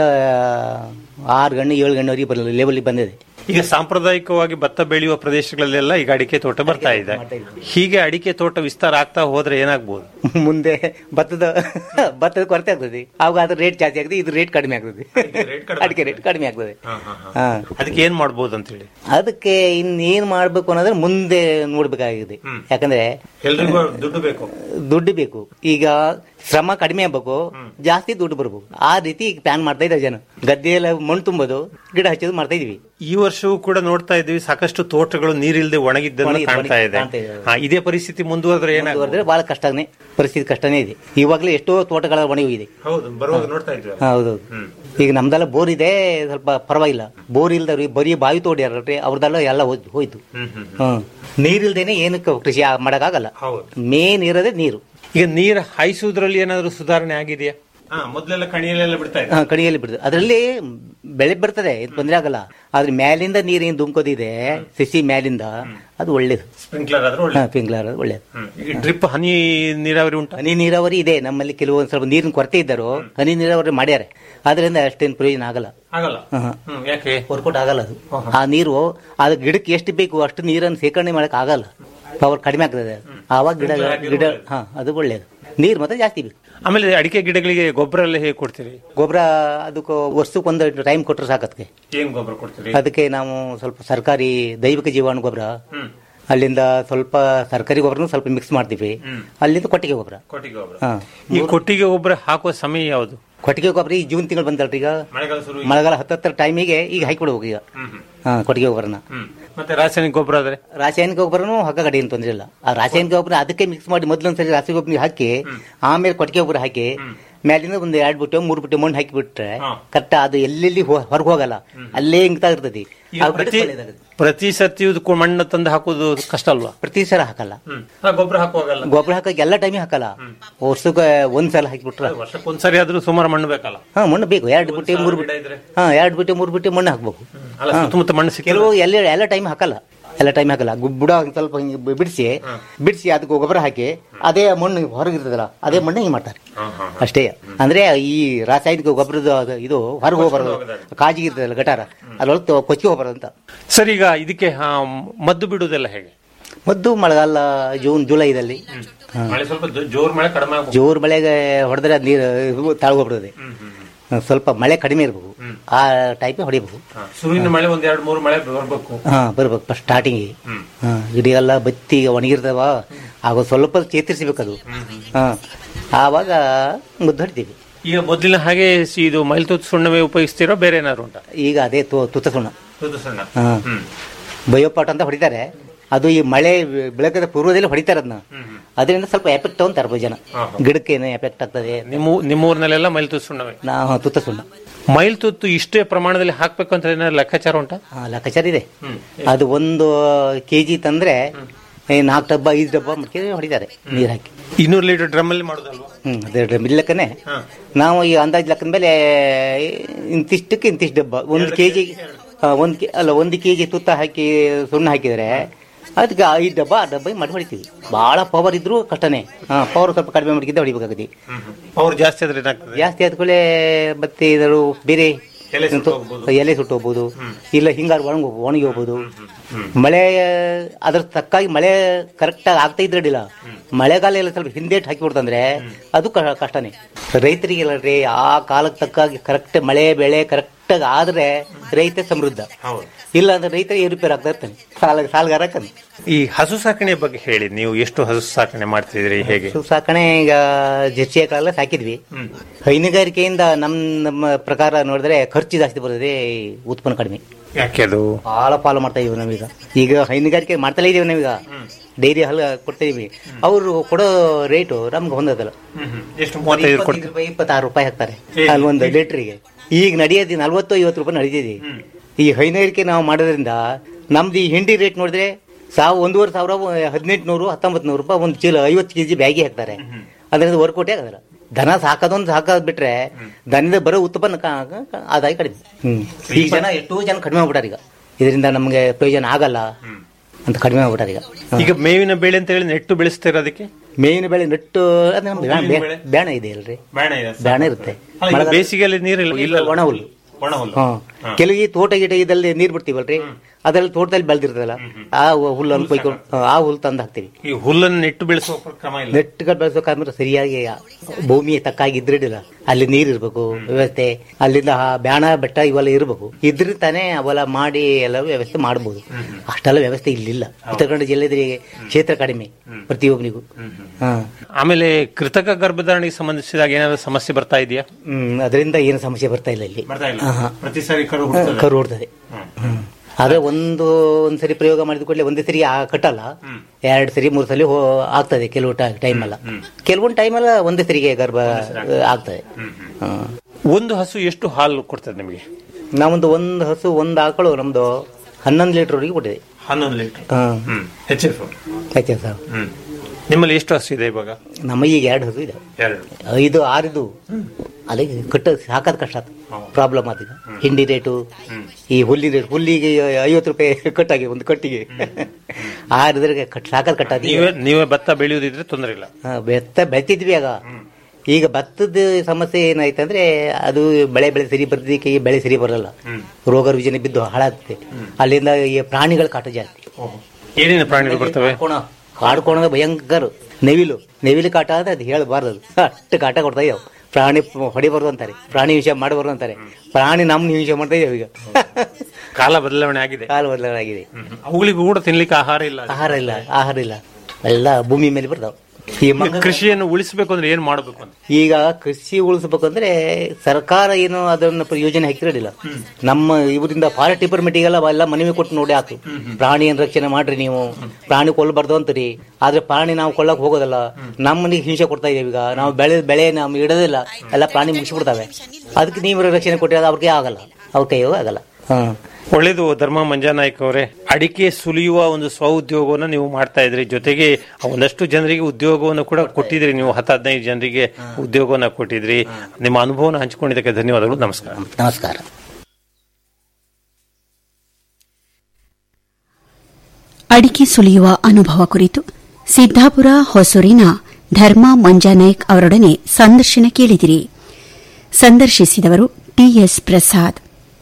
ಆರು ಗಣ್ಣು ಏಳು ಗಣ್ಣವರೆಗೆ ಬರಲಿಲ್ಲ ಲೆವೆಲ್ ಬಂದಿದೆ ಈಗ ಸಾಂಪ್ರದಾಯಿಕವಾಗಿ ಭತ್ತ ಬೆಳೆಯುವ ಪ್ರದೇಶಗಳಲ್ಲೆಲ್ಲ ಈಗ ಅಡಿಕೆ ತೋಟ ಬರ್ತಾ ಇದೆ ಹೀಗೆ ಅಡಿಕೆ ತೋಟ ವಿಸ್ತಾರ ಆಗ್ತಾ ಹೋದ್ರೆ ಏನಾಗ್ಬೋದು ಮುಂದೆ ಭತ್ತದ ಭತ್ತದ ಕೊರತೆ ಆಗ್ತದೆ ಆವಾಗ ಅದ್ರ ರೇಟ್ ಜಾಸ್ತಿ ಆಗ್ತದೆ ಇದು ರೇಟ್ ಕಡಿಮೆ ಆಗ್ತದೆ rate ಕಡಿಮೆ ಅಡಿಕೆ ರೇಟ್ ಕಡಿಮೆ ಆಗ್ತದೆ ಹಾ ಅದಕ್ಕೆ ಏನ್ ಮಾಡ್ಬೋದು ಅಂತ ಹೇಳಿ ಅದಕ್ಕೆ ಇನ್ನೇನ್ ಮಾಡ್ಬೇಕು ಅನ್ನೋದ್ರೆ ಮುಂದೆ ನೋಡ್ಬೇಕಾಗಿದೆ ಯಾಕಂದ್ರೆ ಎಲ್ರಿಗೂ ದುಡ್ಡು ಬೇಕು ದುಡ್ಡು ಬೇಕು ಈಗ ಶ್ರಮ ಕಡಿಮೆ ಆಗ್ಬೇಕು ಜಾಸ್ತಿ ದುಡ್ಡು ಬರ್ಬೇಕು ಆ ರೀತಿ ಈಗ ಪ್ಲಾನ್ ಮಾಡ್ತಾ ಇದ್ದಾರೆ ಜನ ಗದ್ದೆಯೆಲ್ಲ ಮಣ್ಣು ತುಂಬೋದು ಗಿಡ ಹಚ್ಚೋದು ಮಾಡ್ತಾ ಇದೀವಿ ಈ ವರ್ಷವೂ ಕೂಡ ನೋಡ್ತಾ ಇದ್ದೀವಿ ಸಾಕಷ್ಟು ತೋಟಗಳು ನೀರಿಲ್ಲದೆ ಒಣಗಿದ್ದನ್ನು ಒಣಗಿ- ಕಾಣ್ತಾ ಇದೆ ಕಾಣ್ತಾ ಇದೆ. ಹಾ, ಇದೇ ಪರಿಸ್ಥಿತಿ ಮುಂದುವರೆದ್ರೆ ಏನಾಗುತ್ತೆ ಮುಂದುವರೆದ್ರೆ ಬಹಳ ಕಷ್ಟನೇ ಪರಿಸ್ಥಿತಿ ಕಷ್ಟನೇ ಇದೆ ಇವಾಗಲೇ ಎಷ್ಟೋ ತೋಟಗಳ ಒಣಗಿ ಹೋಗಿದೆ ಹೌದು ಬರುವಾಗ ನೋಡ್ತಾ ಇದ್ವಿ ಹೌದೌದು ಈಗ ನಮ್ದೆಲ್ಲ ಬೋರ್ ಇದೆ ಸ್ವಲ್ಪ ಪರವಾಗಿಲ್ಲ ಬೋರ್ ಇಲ್ದವ್ರಿ ಬರೀ ಬಾವಿ ತೋಡ್ಯಾರ್ರಿ ಅವ್ರದೆಲ್ಲ ಎಲ್ಲ ಹೋಯ್ತು ಹೋಯ್ತು ಹ್ಮ್ ನೀರಿಲ್ದೇನೆ ಏನಕ್ಕೆ ಕೃಷಿ ಆ- ಮಾಡಕ್ಕಾಗಲ್ಲ ಹೌದು ಮೇನ್ ಇರೋದೇ ನೀರು ಈಗ ನೀರು ಹಾಯಿಸುವುದ್ರಲ್ಲಿ ಏನಾದ್ರು ಸುಧಾರಣೆ ಆಗಿದೆಯಾ ಮೊದಲೆಲ್ಲ ಕಣಿಯಲ್ಲೆಲ್ಲ ಬಿಡ್ತಾ ಇದ್ರು ಹಾ, ಕಣಿಯಲ್ಲಿ ಬಿಡುದು ಅದರಲ್ಲಿ ಬೆಳೆ ಬರ್ತದೆ ಏನು ತೊಂದರೆ ಆಗಲ್ಲ ಆದ್ರೆ ಮ್ಯಾಲಿಂದ ನೀರು ಏನ್ ದುಮ್ಕೋದಿದೆ ಸಸಿ ಮ್ಯಾಲಿಂದ ಅದು ಒಳ್ಳೇದು ಸ್ಪ್ರಿಂಕ್ಲರ್ ಆದ್ರೆ ಒಳ್ಳೆ ಪಿಂಗ್ಲರ್ ಒಳ್ಳೇದು ಈಗ ಡ್ರಿಪ್ ಹನಿ ನೀರಾವರಿ ಉಂಟಾ ಹನಿ ನೀರಾವರಿ ಇದೆ ನಮ್ಮಲ್ಲಿ ಕೆಲವೊಂದು ಸ್ವಲ್ಪ ನೀರಿನ ಕೊರತೆ ಇದ್ದರು ಹನಿ ನೀರಾವರಿ ಮಾಡ್ಯಾರೆ ಅದರಿಂದ ಅಷ್ಟೇನು ಪ್ರಯೋಜನ ಆಗಲ್ಲ ಆಗಲ್ಲ ಹಾ. ಹ್ಮ್, ಯಾಕೆ ವರ್ಕೌಟ್ ಆಗಲ್ಲ ಅದು ಆ ನೀರು ಅದು ಗಿಡಕ್ಕೆ ಎಷ್ಟು ಬೇಕು ಅಷ್ಟು ನೀರನ್ನು ಸೇಕರಣೆ ಮಾಡಕ್ ಆಗಲ್ಲ ಪವರ್ ಕಡಿಮೆ ಆಗ್ತದೆ ಆವಾಗ ಗಿಡ ಗಿಡ ಹಾ ಅದು ಒಳ್ಳೇದು ನೀರು ಮಾತ್ರ ಜಾಸ್ತಿ ಬೇಕು ಆಮೇಲೆ ಅಡಿಕೆ ಗಿಡಗಳಿಗೆ ಗೊಬ್ಬರ ಎಲ್ಲ ಹೇಗೆ ಕೊಡ್ತೀರಿ ಗೊಬ್ಬರ ಅದಕ್ಕೆ ವರ್ಷಕ್ಕೆ ಒಂದು ಟೈಮ್ ಕೊಟ್ಟರೆ ಸಾಕತ್ಗೆ ಏನ್ ಗೊಬ್ಬರ ಕೊಡ್ತೀರಿ ಅದಕ್ಕೆ ನಾವು ಸ್ವಲ್ಪ ಸರ್ಕಾರಿ ದೈವಿಕ ಜೀವಾಣು ಗೊಬ್ಬರ ಹ್ಮ್ ಅಲ್ಲಿಂದ ಸ್ವಲ್ಪ ಸರ್ಕಾರಿ ಗೊಬ್ಬರನು ಸ್ವಲ್ಪ ಮಿಕ್ಸ್ ಮಾಡ್ತೀವಿ ಅಲ್ಲಿಂದ ಕೊಟ್ಟಿಗೆ ಗೊಬ್ಬರ ಕೊಟ್ಟಿಗೆ ಗೊಬ್ಬರ ಹಾ ಈ ಕೊಟ್ಟಿಗೆ ಗೊಬ್ಬರ ಹಾಕುವ ಸಮಯ ಯಾವುದು ಕೊಟ್ಟಿಗೆ ಗೊಬ್ಬರ ಈ ಜೂನ್ ತಿಂಗಳು ಬಂದಲ್ರಿ ಈಗ ಮಳೆಗಾಲ ಶುರು ಮಳೆಗಾಲ ಹತ್ತತ್ತರ ಟೈಮಿಗೆ ಈಗ ಹಾಕಿಬಿಡ್ಬೇಕು ಈಗ ಹಾ ಕೊಟ್ಟಿಗೆ ಗೊಬ್ಬರನ ಹ್ಮ್ ಮತ್ತೆ ರಾಸಾಯನಿಕ ಗೊಬ್ಬರ ಆದ್ರೆ ರಾಸಾಯನಿಕ ಗೊಬ್ಬರನು ಹಾಕ ಕಡೆ ಏನು ತೊಂದರೆ ಇಲ್ಲ ಆ ರಾಸಾಯನಿಕ ಗೊಬ್ಬರ ಅದಕ್ಕೆ ಮಿಕ್ಸ್ ಮಾಡಿ ಮೊದಲೊಂದ್ಸರಿ ರಾಸಾಯನಿಕ ಗೊಬ್ಬರ ಹಾಕಿ ಆಮೇಲೆ ಕೊಟ್ಟಿಗೆ ಗೊಬ್ಬರ ಹಾಕಿ ಮ್ಯಾಲಿಂದ ಒಂದು ಎರಡು ಬಿಟ್ಟು ಮೂರು ಬಿಟ್ಟು ಮಣ್ಣು ಹಾಕಿ ಬಿಟ್ರೆ ಹಾ. ಕರೆಕ್ಟ್ ಅದು ಎಲ್ಲೆಲ್ಲಿ ಹೊರಗೆ ಹೋಗಲ್ಲ ಅಲ್ಲೇ ಇಂಗ್ತಾ ಇರ್ತದೆ ಈಗ ಆ ಗಿಡಕ್ಕೆ ಪ್ರತಿ ಒಳ್ಳೇದಾಗುತ್ತೆ. ಪ್ರತಿ ಸರ್ತಿ ಇದಕ್ಕೂ ಮಣ್ಣು ತಂದು ಹಾಕುದು ಕಷ್ಟ ಅಲ್ವಾ ಪ್ರತಿ ಸಲ ಹಾಕಲ್ಲ ಗೊಬ್ಬರ ಹಾಕುವಾಗಲ್ಲ ಗೊಬ್ಬರ ಹಾಕಕ್ಕೆ ಎಲ್ಲ ಟೈಮಿಗೆ ಹಾಕಲ್ಲ ವರ್ಷಕ್ಕೆ ಒಂದ್ಸಲ ಹಾಕಿಬಿಟ್ರೆ ವರ್ಷಕ್ಕೊಂದ್ಸರಿ ಆದ್ರೂ ಸುಮಾರು ಮಣ್ಣು ಬೇಕಲ್ಲ ಹಾ ಮಣ್ಣು ಬೇಕು ಎರಡು ಬಿಟ್ಟು ಮೂರು ಬಿಟ್ಟು ಇದ್ರೆ ಹಾ ಎರಡು ಬಿಟ್ಟು ಮೂರು ಬಿಟ್ಟು ಮಣ್ಣು ಹಾಕ್ಬೇಕು ಅಲ್ಲ ಸುತ್ತಮುತ್ತ ಮಣ್ಣು ಸಿಕ್ಕಿಲ್ಲ ಕೆಲವು ಎಲ್ಲ ಎಲ್ಲ ಟೈಮ್ ಹಾಕಲ್ಲ ಎಲ್ಲ ಟೈಮ್ ಹಾಕಲ್ಲ ಗು- ಬುಡ ಒಂದ್ ಸ್ವಲ್ಪ ಹಿಂಗೆ ಬಿ- ಬಿಡಿಸಿ ಬಿಡಿಸಿ ಅದಕ್ಕೆ ಗೊಬ್ಬರ ಹಾಕಿ ಅದೇ ಮಣ್ಣು ಹೊರಗಿರ್ತದಲ್ಲ ಅದೇ ಮಣ್ಣು ಹಿಂಗೆ ಮಾಡ್ತಾರೆ ಅಷ್ಟೇ ಅಂದ್ರೆ ಈ ರಾಸಾಯನಿಕ ಗೊಬ್ಬರದ ಅದು ಇದು ಹೊರಗೆ ಹೋಗ್ಬಾರ್ದು ಕಾಜಿಗೆ ಇರ್ತದಲ್ಲ ಗಟಾರ ಅದ್ರೊಳಗೆ ಕೊಚ್ಚಿಗೆ ಹೋಗ್ಬಾರ್ದು ಅಂತ ಸರ್ ಈಗ ಇದಕ್ಕೆ ಆ, ಮದ್ದು ಬಿಡುವುದೆಲ್ಲ ಹೇಗೆ ಮದ್ದು ಮಳೆಗಾಲ ಜೂನ್ ಜುಲೈದಲ್ಲಿ ಮಳೆ ಸ್ವಲ್ಪ ಜೋ- ಜೋರ್ ಮಳೆ ಕಡಿಮೆ ಆಗ್ಬೋದು ಜೋರು ಮಳೆಗೆ ಹೊಡೆದ್ರೆ ಅದು ನೀರು ತಾಳ್ಗೋಗ್ಬಿಡ್ತದೆ ಸ್ವಲ್ಪ ಮಳೆ ಕಡಿಮೆ ಇರ್ಬೇಕು ಆ ಟೈಪ್ ಹೊಡಿಬೇಕು ಹಾ, ಶುರುವಿನ ಮಳೆ ಒಂದ್ ಎರಡು ಮೂರು ಮಳೆ ಬರ್ಬೇಕು ಹಾ ಬರ್ಬೇಕು ಫಸ್ಟ್ ಸ್ಟಾರ್ಟಿಂಗ್ ಹಾ ಗಿಡ ಎಲ್ಲ ಬತ್ತಿ ಒಣಗಿರ್ತಾವ ಆಗ ಸ್ವಲ್ಪ ಚೇತರಿಸಬೇಕದು ಹಾ ಆವಾಗ ಮುದ್ದು ಹೊಡಿತೀವಿ ಈಗ ಮೊದಲಿನ ಹಾಗೆ ಸಿ- ಇದು ಮೈಲ್ತುತ್ತು ಸುಣ್ಣವೇ ಉಪಯೋಗಿಸ್ತೀರೋ ಬೇರೆ ಏನಾದ್ರು ಉಂಟಾ ಈಗ ಅದೇ ತು- ತುತ್ತ ಸುಣ್ಣ ತುತ್ತು ಸುಣ್ಣ ಹಾ ಹ್ಮ್ ಬಯೋಪಾಟ್ ಅಂತ ಹೊಡಿತಾರೆ ಅದು ಈ ಮಳೆ ಬೆಳಕದ ಪೂರ್ವದಲ್ಲಿ ಹೊಡಿತಾರೆ ಅದನ್ನ ಅದರಿಂದ ಸ್ವಲ್ಪ ಎಫೆಕ್ಟ್ ಅಂತಾರೆ ಜನ ಗಿಡಕ್ಕೆ ಏನೋ ಎಫೆಕ್ಟ್ ಆಗ್ತದೆ ನಿಮ್ಮ ನಿಮ್ಮ ಊರಿನಲ್ಲೆಲ್ಲ ಮೈಲ್ತುತ್ತು ಸುಣ್ಣವೇ ನಾವು ತುತ್ತ ಸುಣ್ಣ ಮೈಲ್ತುತ್ತು ಇಷ್ಟೇ ಪ್ರಮಾಣದಲ್ಲಿ ಹಾಕ್ಬೇಕು ಅಂತ ಏನಾದ್ರು ಲೆಕ್ಕಾಚಾರ ಉಂಟಾ ಹಾ ಲೆಕ್ಕಾಚಾರ ಇದೆ ಅದು ಒಂದು ಕೆಜಿ ತಂದ್ರೆ ಏ, ನಾಲ್ಕು ಡಬ್ಬ ಐದು ಡಬ್ಬ ಮಡಿಕೆ ಹೊಡಿತಾರೆ ನೀರು ಹಾಕಿ ಇನ್ನೂರು ಲೀಟರ್ ಡ್ರಮ್ ಅಲ್ಲಿ ಮಾಡೋದಲ್ವಾ ಹ್ಮ್ ಅದೇ ಲೆಕ್ಕನೆ ನಾವು ಈ ಅಂದಾಜು ಲೆಕ್ಕದ ಮೇಲೆ ಇಂತಿಷ್ಟಕ್ಕೆ ಇಂತಿಷ್ಟು ಡಬ್ಬ ಒಂದು ಕೆಜಿ ಒಂದು ಕೆ ಅಲ್ಲ ಒಂದು ಕೆಜಿ ತುತ್ತ ಹಾಕಿ ಸುಣ್ಣ ಹಾಕಿದ್ರೆ ಅದಕ್ಕೆ ಐದು ಡಬ್ಬ ಆ ಡಬ್ಬ ಮಾಡಿ ಹೊಡಿತೀವಿ ಭಾಳ ಪವರ್ ಇದ್ರೂ ಕಷ್ಟನೇ ಹಾ ಪವರ್ ಸ್ವಲ್ಪ ಕಡಿಮೆ ಮಾಡಿಕಿದ್ದೆ ಹೊಡಿಬೇಕಾಗತ್ತೆ ಅವ್ರು ಜಾಸ್ತಿ ಆದ್ರೆ ಏನಾಗ್ತದೆ ಜಾಸ್ತಿ ಆದ್ಕೂಲೆ ಮತ್ತೆ ಇದರು ಬೇರೆ ಎಲೆ ಸುಟ್ಟು ಹೋಗ್ಬೋದು. ಎಲೆ ಸುಟ್ಟು ಹೋಗ್ಬೋದು ಇಲ್ಲ ಹಿಂಗಾರು ಒಣಗಿ ಒಣಗಿ ಹೋಗ್ಬೋದು ಮಳೆ ಅದ್ರ ತಕ್ಕಾಗಿ ಮಳೆ ಕರೆಕ್ಟಾಗಿ ಆಗ್ತಾ ಇದ್ರಡಿಲ್ಲ ಮಳೆಗಾಲ ಎಲ್ಲ ಸ್ವಲ್ಪ ಹಿಂದೇಟ್ ಹಾಕಿ ಬಿಡ್ತಂದ್ರೆ ಅದು ಕ- ಕಷ್ಟನೇ ರೈತರಿಗೆಲ್ಲ ರೀ ಆ ಕಾಲಕ್ಕೆ ತಕ್ಕಾಗಿ ಕರೆಕ್ಟ್ ಮಳೆ ಬೆಳೆ ಕರೆಕ್ಟಾಗಿ ಆದ್ರೆ ರೈತ ಸಮೃದ್ಧ ಹೌದು ಇಲ್ಲ ಅಂದ್ರೆ ರೈತ ಏರುಪೇರು ಆಗ್ತಾ ಇರ್ತಾನೆ ಸಾಲ ಸಾಲಗಾರ ಆಗ್ತಾನೆ ಈ ಹಸು ಸಾಕಣೆ ಬಗ್ಗೆ ಹೇಳಿ ನೀವು ಎಷ್ಟು ಹಸು ಸಾಕಣೆ ಮಾಡ್ತಿದ್ರಿ ಹೇಗೆ ಹಸು ಸಾಕಣೆ ಈಗ ಜರ್ಸಿಗಳೆಲ್ಲ ಸಾಕಿದ್ವಿ ಹೈನುಗಾರಿಕೆಯಿಂದ ನಮ್ ನಮ್ಮ ಪ್ರಕಾರ ನೋಡಿದ್ರೆ ಖರ್ಚು ಜಾಸ್ತಿ ಬರ್ತದೆ ಉತ್ಪನ್ನ ಕಡಿಮೆ ಯಾಕೆ ಅದು ಬಹಳ ಪಾಲು ಮಾಡ್ತಾ ಇದೀವಿ ನಾವೀಗ ಈಗ ಹೈನುಗಾರಿಕೆ ಮಾಡ್ತಲೇ ಇದೀವಿ ನಾವೀಗ ಡೈರಿ ಹಲ್ ಕೊಡ್ತಾ ಇದೀವಿ ಅವರು ಕೊಡೋ ರೇಟು ನಮ್ಗೆ ಹೊಂದೋದಲ್ಲ ಎಷ್ಟು ಮೂವತ್ತೈದು ಇಪ್ಪತ್ತೈದು ಕೊಡ್ತೀವಿ ರೂಪಾಯಿ ಇಪ್ಪತ್ತಾರು ರೂಪಾಯಿ ಹಾಕ್ತಾರೆ ಏ. ಅಲ್ಲಿ ಒಂದು ಲೀಟ್ರಿಗೆ ಈಗ ನಡೆಯೋದು ನಲ್ವತ್ತು ಐವತ್ತು ರೂಪಾಯಿ ನಡೀತಿದೆ ಈ ಹೈನುಗಾರಿಕೆ ನಾವು ಮಾಡೋದ್ರಿಂದ ನಮ್ದು ಈ ಹಿಂಡಿ ರೇಟ್ ನೋಡಿದ್ರೆ ಸಾವು ಒಂದೂವರೆ ಸಾವಿರ ಹದಿನೆಂಟು ನೂರು ಹತ್ತೊಂಬತ್ತು ನೂರು ರೂಪಾಯಿ ಒಂದು ಚೀಲ ಐವತ್ತು ಕೆಜಿ ಬ್ಯಾಗಿ ಹಾಕ್ತಾರೆ ಅದರಿಂದ ವರ್ಕೌಟೇ ಆಗೋದಿಲ್ಲ ದನ ಸಾಕೋದೊಂದು ಸಾಕೋದ್ ಬಿಟ್ರೆ ದನದ ಬರೋ ಉತ್ಪನ್ನ ಕ- ಕ- ಆದಾಯ ಕಡಿಮೆ ಹ್ಮ್ ಈಗ ಜನ ಎಷ್ಟೋ ಜನ ಕಡಿಮೆ ಆಗ್ಬಿಟ್ಟಾರ ಈಗ ಇದರಿಂದ ನಮಗೆ ಪ್ರಯೋಜನ ಆಗಲ್ಲ ಅಂತ ಕಡಿಮೆ ಆಗ್ಬಿಟ್ಟಾರ ಈಗ ಹ. ಈಗ ಮೇವಿನ ಬೆಳೆ ಅಂತ ಹೇಳಿ ನೆಟ್ಟು ಬೆಳೆಸ್ತೀರ ಅದಕ್ಕೆ ಮೇವಿನ ಬೆಳೆ ನೆಟ್ಟು ಅದು ನಮ್ದು ಬ್ಯಾಣ- ಹುಲ್ಲಿನ ಬೆಳೆ? ಬ್ಯಾಣ ಇದೆ ಅಲ್ರಿ ಬ್ಯಾಣ ಇರುತ್ತೆ ಅಲ್ಲ, ಈಗ ಮಳೆಗಾಲ- ಬೇಸಿಗೆಯಲ್ಲಿ ನೀರಿಲ್ಲ ಇಲ್ಲ ಒಣ ಹುಲ್ಲು ಒಣ ಹುಲ್ಲು ಹಾ ಕೆಲವು ಈ ತೋಟ ಗೀಟ ಇದಲ್ಲಿ ನೀರ್ ಬಿಡ್ತೀವಲ್ರಿ ಅದ್ರಲ್ಲಿ ತೋಟದಲ್ಲಿ ಬೆಳೆದಿರ್ತದಲ್ಲ ಆ ಹುಲ್ಲನ್ನು ಕೊಯ್ಕೊಂಡು ಆ ಹುಲ್ಲು ತಂದು ಹಾಕ್ತಿವಿ ಈ ಹುಲ್ಲನ್ನು ನೆಟ್ಟು ಬೆಳೆಸುವ ಕ್ರಮ ಇಲ್ಲ ನೆಟ್ಗಳು ಬೆಳೆಸೋಕಾದ್ರೆ ಸರಿಯಾಗಿ ಆ ಭೂಮಿ ತಕ್ಕಾಗಿ ಇದ್ರಿಡಿಲ್ಲ ಅಲ್ಲಿ ನೀರ್ ಇರ್ಬೇಕು ವ್ಯವಸ್ಥೆ ಅಲ್ಲಿಂದ ಆ ಬ್ಯಾಣ ಬೆಟ್ಟ ಇವೆಲ್ಲ ಇರ್ಬೇಕು ಇದ್ರ ತಾನೇ ಅವೆಲ್ಲ ಮಾಡಿ ಎಲ್ಲ ವ್ಯವಸ್ಥೆ ಮಾಡ್ಬೋದು ಅಷ್ಟೆಲ್ಲ ವ್ಯವಸ್ಥೆ ಇಲ್ಲಿಲ್ಲ ಉತ್ತರ ಕನ್ನಡ ಜಿಲ್ಲೆದ್ರೆ ಕ್ಷೇತ್ರ ಕಡಿಮೆ ಪ್ರತಿಯೊಬ್ಬನಿಗೂ ಹಾ ಆಮೇಲೆ ಕೃತಕ ಗರ್ಭಧಾರಣೆಗೆ ಸಂಬಂಧಿಸಿದಾಗ ಏನಾದ್ರು ಸಮಸ್ಯೆ ಬರ್ತಾ ಇದೆಯಾ ಹ್ಮ್ ಅದರಿಂದ ಏನು ಸಮಸ್ಯೆ ಬರ್ತಾ ಇಲ್ಲ ಇಲ್ಲಿ ಬರ್ತಾ ಇಲ್ಲ ಆಹಾ. ಪ್ರತಿ ಸಾರಿ ಕರು ಕರು ಹೊಡ್ತದೆ ಆದ್ರೆ ಒಂದು ಒಂದ್ಸರಿ ಪ್ರಯೋಗ ಮಾಡಿದ ಕೂಡಲೇ ಒಂದೇ ಸರಿ ಆ- ಕಟ್ಟಲ್ಲ ಎರಡ್ ಸರಿ ಮೂರ್ ಸಲ ಹೋ- ಆಗ್ತದೆ ಕೆಲವು ಟೈಮ್ ಎಲ್ಲ ಕೆಲವೊಂದು ಟೈಮ್ ಎಲ್ಲ ಒಂದೇ ಸರಿಗೆ ಗರ್ಭ ಆಗ್ತದೆ ಹ್ಮ್. ಒಂದು ಹಸು ಎಷ್ಟು ಹಾಲು ಕೊಡ್ತದೆ ನಿಮಗೆ ನಾವೊಂದು ಒಂದು ಹಸು ಒಂದು ಆಕಳು ನಮ್ದು ಹನ್ನೊಂದು ಲೀಟರ್ ವರೆಗೆ ಕೊಟ್ಟಿದೆ ಹನ್ನೊಂದು ಲೀಟರ್ ಹ್ಮ್ ಹೆಚ್ ಎಫ್ ಆಯ್ತಾ ಸರ್ ಹ್ಮ್ ನಿಮ್ಮಲ್ಲಿ ಎಷ್ಟು ಹಸು ಇದೆ ಇವಾಗ ನಮ್ಮ ಈಗ ಎರಡು ಹಸು ಇದೆ ಎರಡು ಐದು ಆರಿದು ಅಲ್ಲಿ ಕಟ್ಟ ಸಾಕೋದು ಕಷ್ಟ ಪ್ರಾಬ್ಲಮ್ ಆದೀಗ ಹಿಂಡಿ ರೇಟು ಈ ಹುಲ್ಲಿನ ರೇಟ್ ಹುಲ್ಲಿಗೆ ಐವತ್ತು ರೂಪಾಯಿ ಕಟ್ಟಾಗಿ ಒಂದು ಕಟ್ಟಿಗೆ ಆರಿದ್ರೆ ಕಟ್ ಸಾಕೋದು ಕಟ್ಟಾದಿ ನೀವೇ ನೀವೇ ಭತ್ತ ಬೆಳೆಯುವುದಿದ್ರೆ ತೊಂದರೆ ಇಲ್ಲ ಹಾ, ಭತ್ತ ಬೆಳಿತಿದ್ವಿ ಆಗ ಈಗ ಭತ್ತದ ಸಮಸ್ಯೆ ಏನಾಯ್ತಂದ್ರೆ ಅದು ಬೆಳೆ ಬೆಳೆ ಸರಿ ಬರ್ತಿದ್ದಕ್ಕೆ ಈ ಬೆಳೆ ಸರಿ ಬರಲ್ಲ ರೋಗ ರುಜಿನ ಬಿದ್ದು ಹಾಳಾಗ್ತದೆ ಅಲ್ಲಿಂದ ಈ ಪ್ರಾಣಿಗಳ ಕಾಟ ಜಾಸ್ತಿ ಏನೇನು ಪ್ರಾಣಿಗಳು ಬರ್ತವೆ ಕಾಡ್ಕೋಣ ಕಾಡ್ಕೋಣದ ಭಯಂಕರ ನೆವಿಲು ನೆವಿಲು ಕಾಟ ಅಂದ್ರೆ ಅದು ಹೇಳಬಾರ್ದು ಅದು. ಅಷ್ಟು ಕಾಟ ಕೊಡ್ತಾ ಇದಾವೆ ಪ್ರಾಣಿ ಹೊಡಿಬಾರ್ದು ಅಂತಾರೆ ಪ್ರಾಣಿ ಹಿಂಸೆ ಮಾಡಬಾರ್ದು ಅಂತಾರೆ ಪ್ರಾಣಿ ನಮ್ನ ಹಿಂಸೆ ಮಾಡ್ತಾ ಇದಾವೆ ಈಗ ಕಾಲ ಬದಲಾವಣೆ ಆಗಿದೆ ಕಾಲ ಬದಲಾವಣೆ ಆಗಿದೆ ಅವುಗಳಿಗೂ ಕೂಡ ತಿನ್ಲಿಕ್ಕೆ ಆಹಾರ ಇಲ್ಲ ಆಹಾರ ಇಲ್ಲ ಆಹಾರ ಇಲ್ಲ ಎಲ್ಲ ಭೂಮಿ ಮೇಲೆ ಬರ್ತಾವ ಈ ಮಂಗ ಕೃಷಿಯನ್ನು ಉಳಿಸಬೇಕು ಅಂದ್ರೆ ಏನ್ ಮಾಡಬೇಕು ಅಂತ ಈಗ ಕೃಷಿ ಉಳಿಸಬೇಕಂದ್ರೆ ಸರ್ಕಾರ ಏನು ಅದನ್ನ ಪ- ಯೋಜನೆ ಹಾಕಿರಲಿಲ್ಲ ನಮ್ಮ ಇವರಿಂದ ಫಾರೆಸ್ಟ್ ಡಿಪಾರ್ಟ್ಮೆಂಟಿಗೆಲ್ಲ ಎಲ್ಲ ಮನವಿ ಕೊಟ್ಟು ನೋಡಿ ಆತು ಪ್ರಾಣಿಯನ್ನು ರಕ್ಷಣೆ ಮಾಡ್ರಿ ನೀವು ಪ್ರಾಣಿ ಕೊಲ್ಲಬಾರ್ದು ಅಂತೀರಿ ಆದ್ರೆ ಪ್ರಾಣಿ ನಾವು ಕೊಲ್ಲಕ್ ಹೋಗೋದಲ್ಲ ನಮ್ಮನಿಗೆ ಹಿಂಸೆ ಕೊಡ್ತಾ ಇದೀವಿ ಈಗ ನಾವು ಬೆಳೆ ಬೆಳೆ ನಾವು ಇಡೋದಿಲ್ಲ ಎಲ್ಲ ಪ್ರಾಣಿ ಮುಗಿಸ್ಬಿಡ್ತಾವೆ ಅದಕ್ಕೆ ನೀವು ರಕ್ಷಣೆ ಕೊಟ್ಟಿರೋದು ಅವ್ರಿಗೆ ಆಗಲ್ಲ ಅವ್ರ ಕೈಯೂ ಆಗಲ್ಲ ಹ್ಮ್ ಒಳ್ಳೇದು ಧರ್ಮ ಮಂಜಾನಾಯ್ಕ ಅವರೇ ಅಡಿಕೆ ಸುಲಿಯುವ ಒಂದು ಸ್ವ ಉದ್ಯೋಗವನ್ನು ನೀವು ಮಾಡ್ತಾ ಇದ್ರಿ ಜೊತೆಗೆ ಒಂದಷ್ಟು ಜನರಿಗೆ ಉದ್ಯೋಗವನ್ನು ಕೂಡ ಕೊಟ್ಟಿದ್ರಿ ನೀವು ಹತ್ತು ಹದಿನೈದು ಜನರಿಗೆ ಉದ್ಯೋಗವನ್ನ ಕೊಟ್ಟಿದ್ರಿ ನಿಮ್ಮ ಅನುಭವನ ಹಂಚಿಕೊಂಡಿದ್ದಕ್ಕೆ ಧನ್ಯವಾದಗಳು ನಮಸ್ಕಾರ ನಮಸ್ಕಾರ ಅಡಿಕೆ ಸುಲಿಯುವ ಅನುಭವ ಕುರಿತು ಸಿದ್ದಾಪುರ ಹೊಸೂರಿನ ಧರ್ಮ ಮಂಜಾನಾಯ್ಕ್ ಅವರೊಡನೆ ಸಂದರ್ಶನ ಕೇಳಿದಿರಿ ಸಂದರ್ಶಿಸಿದವರು ಟಿಎಸ್ ಪ್ರಸಾದ್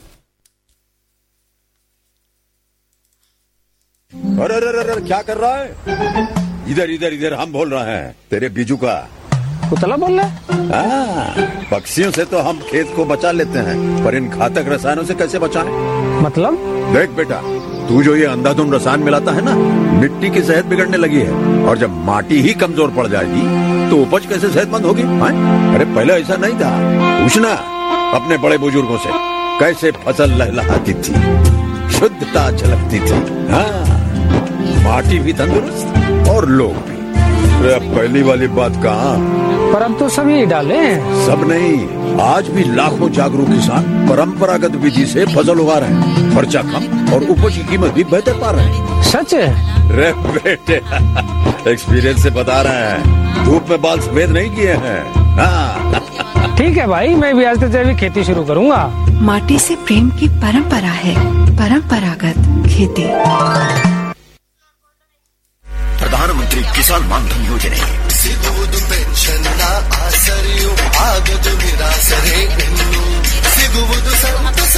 अरे अरे अरे अरे, क्या कर रहा है इधर इधर इधर हम बोल रहे हैं तेरे बीजू का उतला बोल रहा हाँ, पक्षियों से तो हम खेत को बचा लेते हैं पर इन घातक रसायनों से कैसे बचाएं? मतलब देख बेटा तू जो ये अंधाधुंध रसायन मिलाता है ना मिट्टी की सेहत बिगड़ने लगी है और जब माटी ही कमजोर पड़ जाएगी तो उपज कैसे सेहतमंद होगी हाँ? अरे पहले ऐसा नहीं था पूछना अपने बड़े बुजुर्गों से कैसे फसल लहलहाती थी शुद्धता झलकती थी हाँ माटी भी तंदुरुस्त और लोग भी अरे अब पहली वाली बात कहाँ पर अब तो सभी डाले हैं सब नहीं आज भी लाखों जागरूक किसान परंपरागत विधि से फसल उगा रहे हैं खर्चा कम और उपज की कीमत भी बेहतर पा रहे हैं सच है रे बेटे एक्सपीरियंस से बता रहे हैं धूप में बाल सफेद नहीं किए हैं हाँ ठीक है भाई मैं भी आज से जैविक खेती शुरू करूंगा माटी से प्रेम की परंपरा है परंपरागत खेती ಪ್ರಧಾನಮಂತ್ರಿ ಕಿಸಾನ್ ಮಾನ್ಧನ್ ಯೋಜನೆ ಸಿಗುವುದು ಪೆನ್ಷನ್ನ ಆಸರೆಯು ಆಗದು ನಿರಾಸರೆ ಇನ್ನು ಸಿಗುವುದು ಸಂತಸ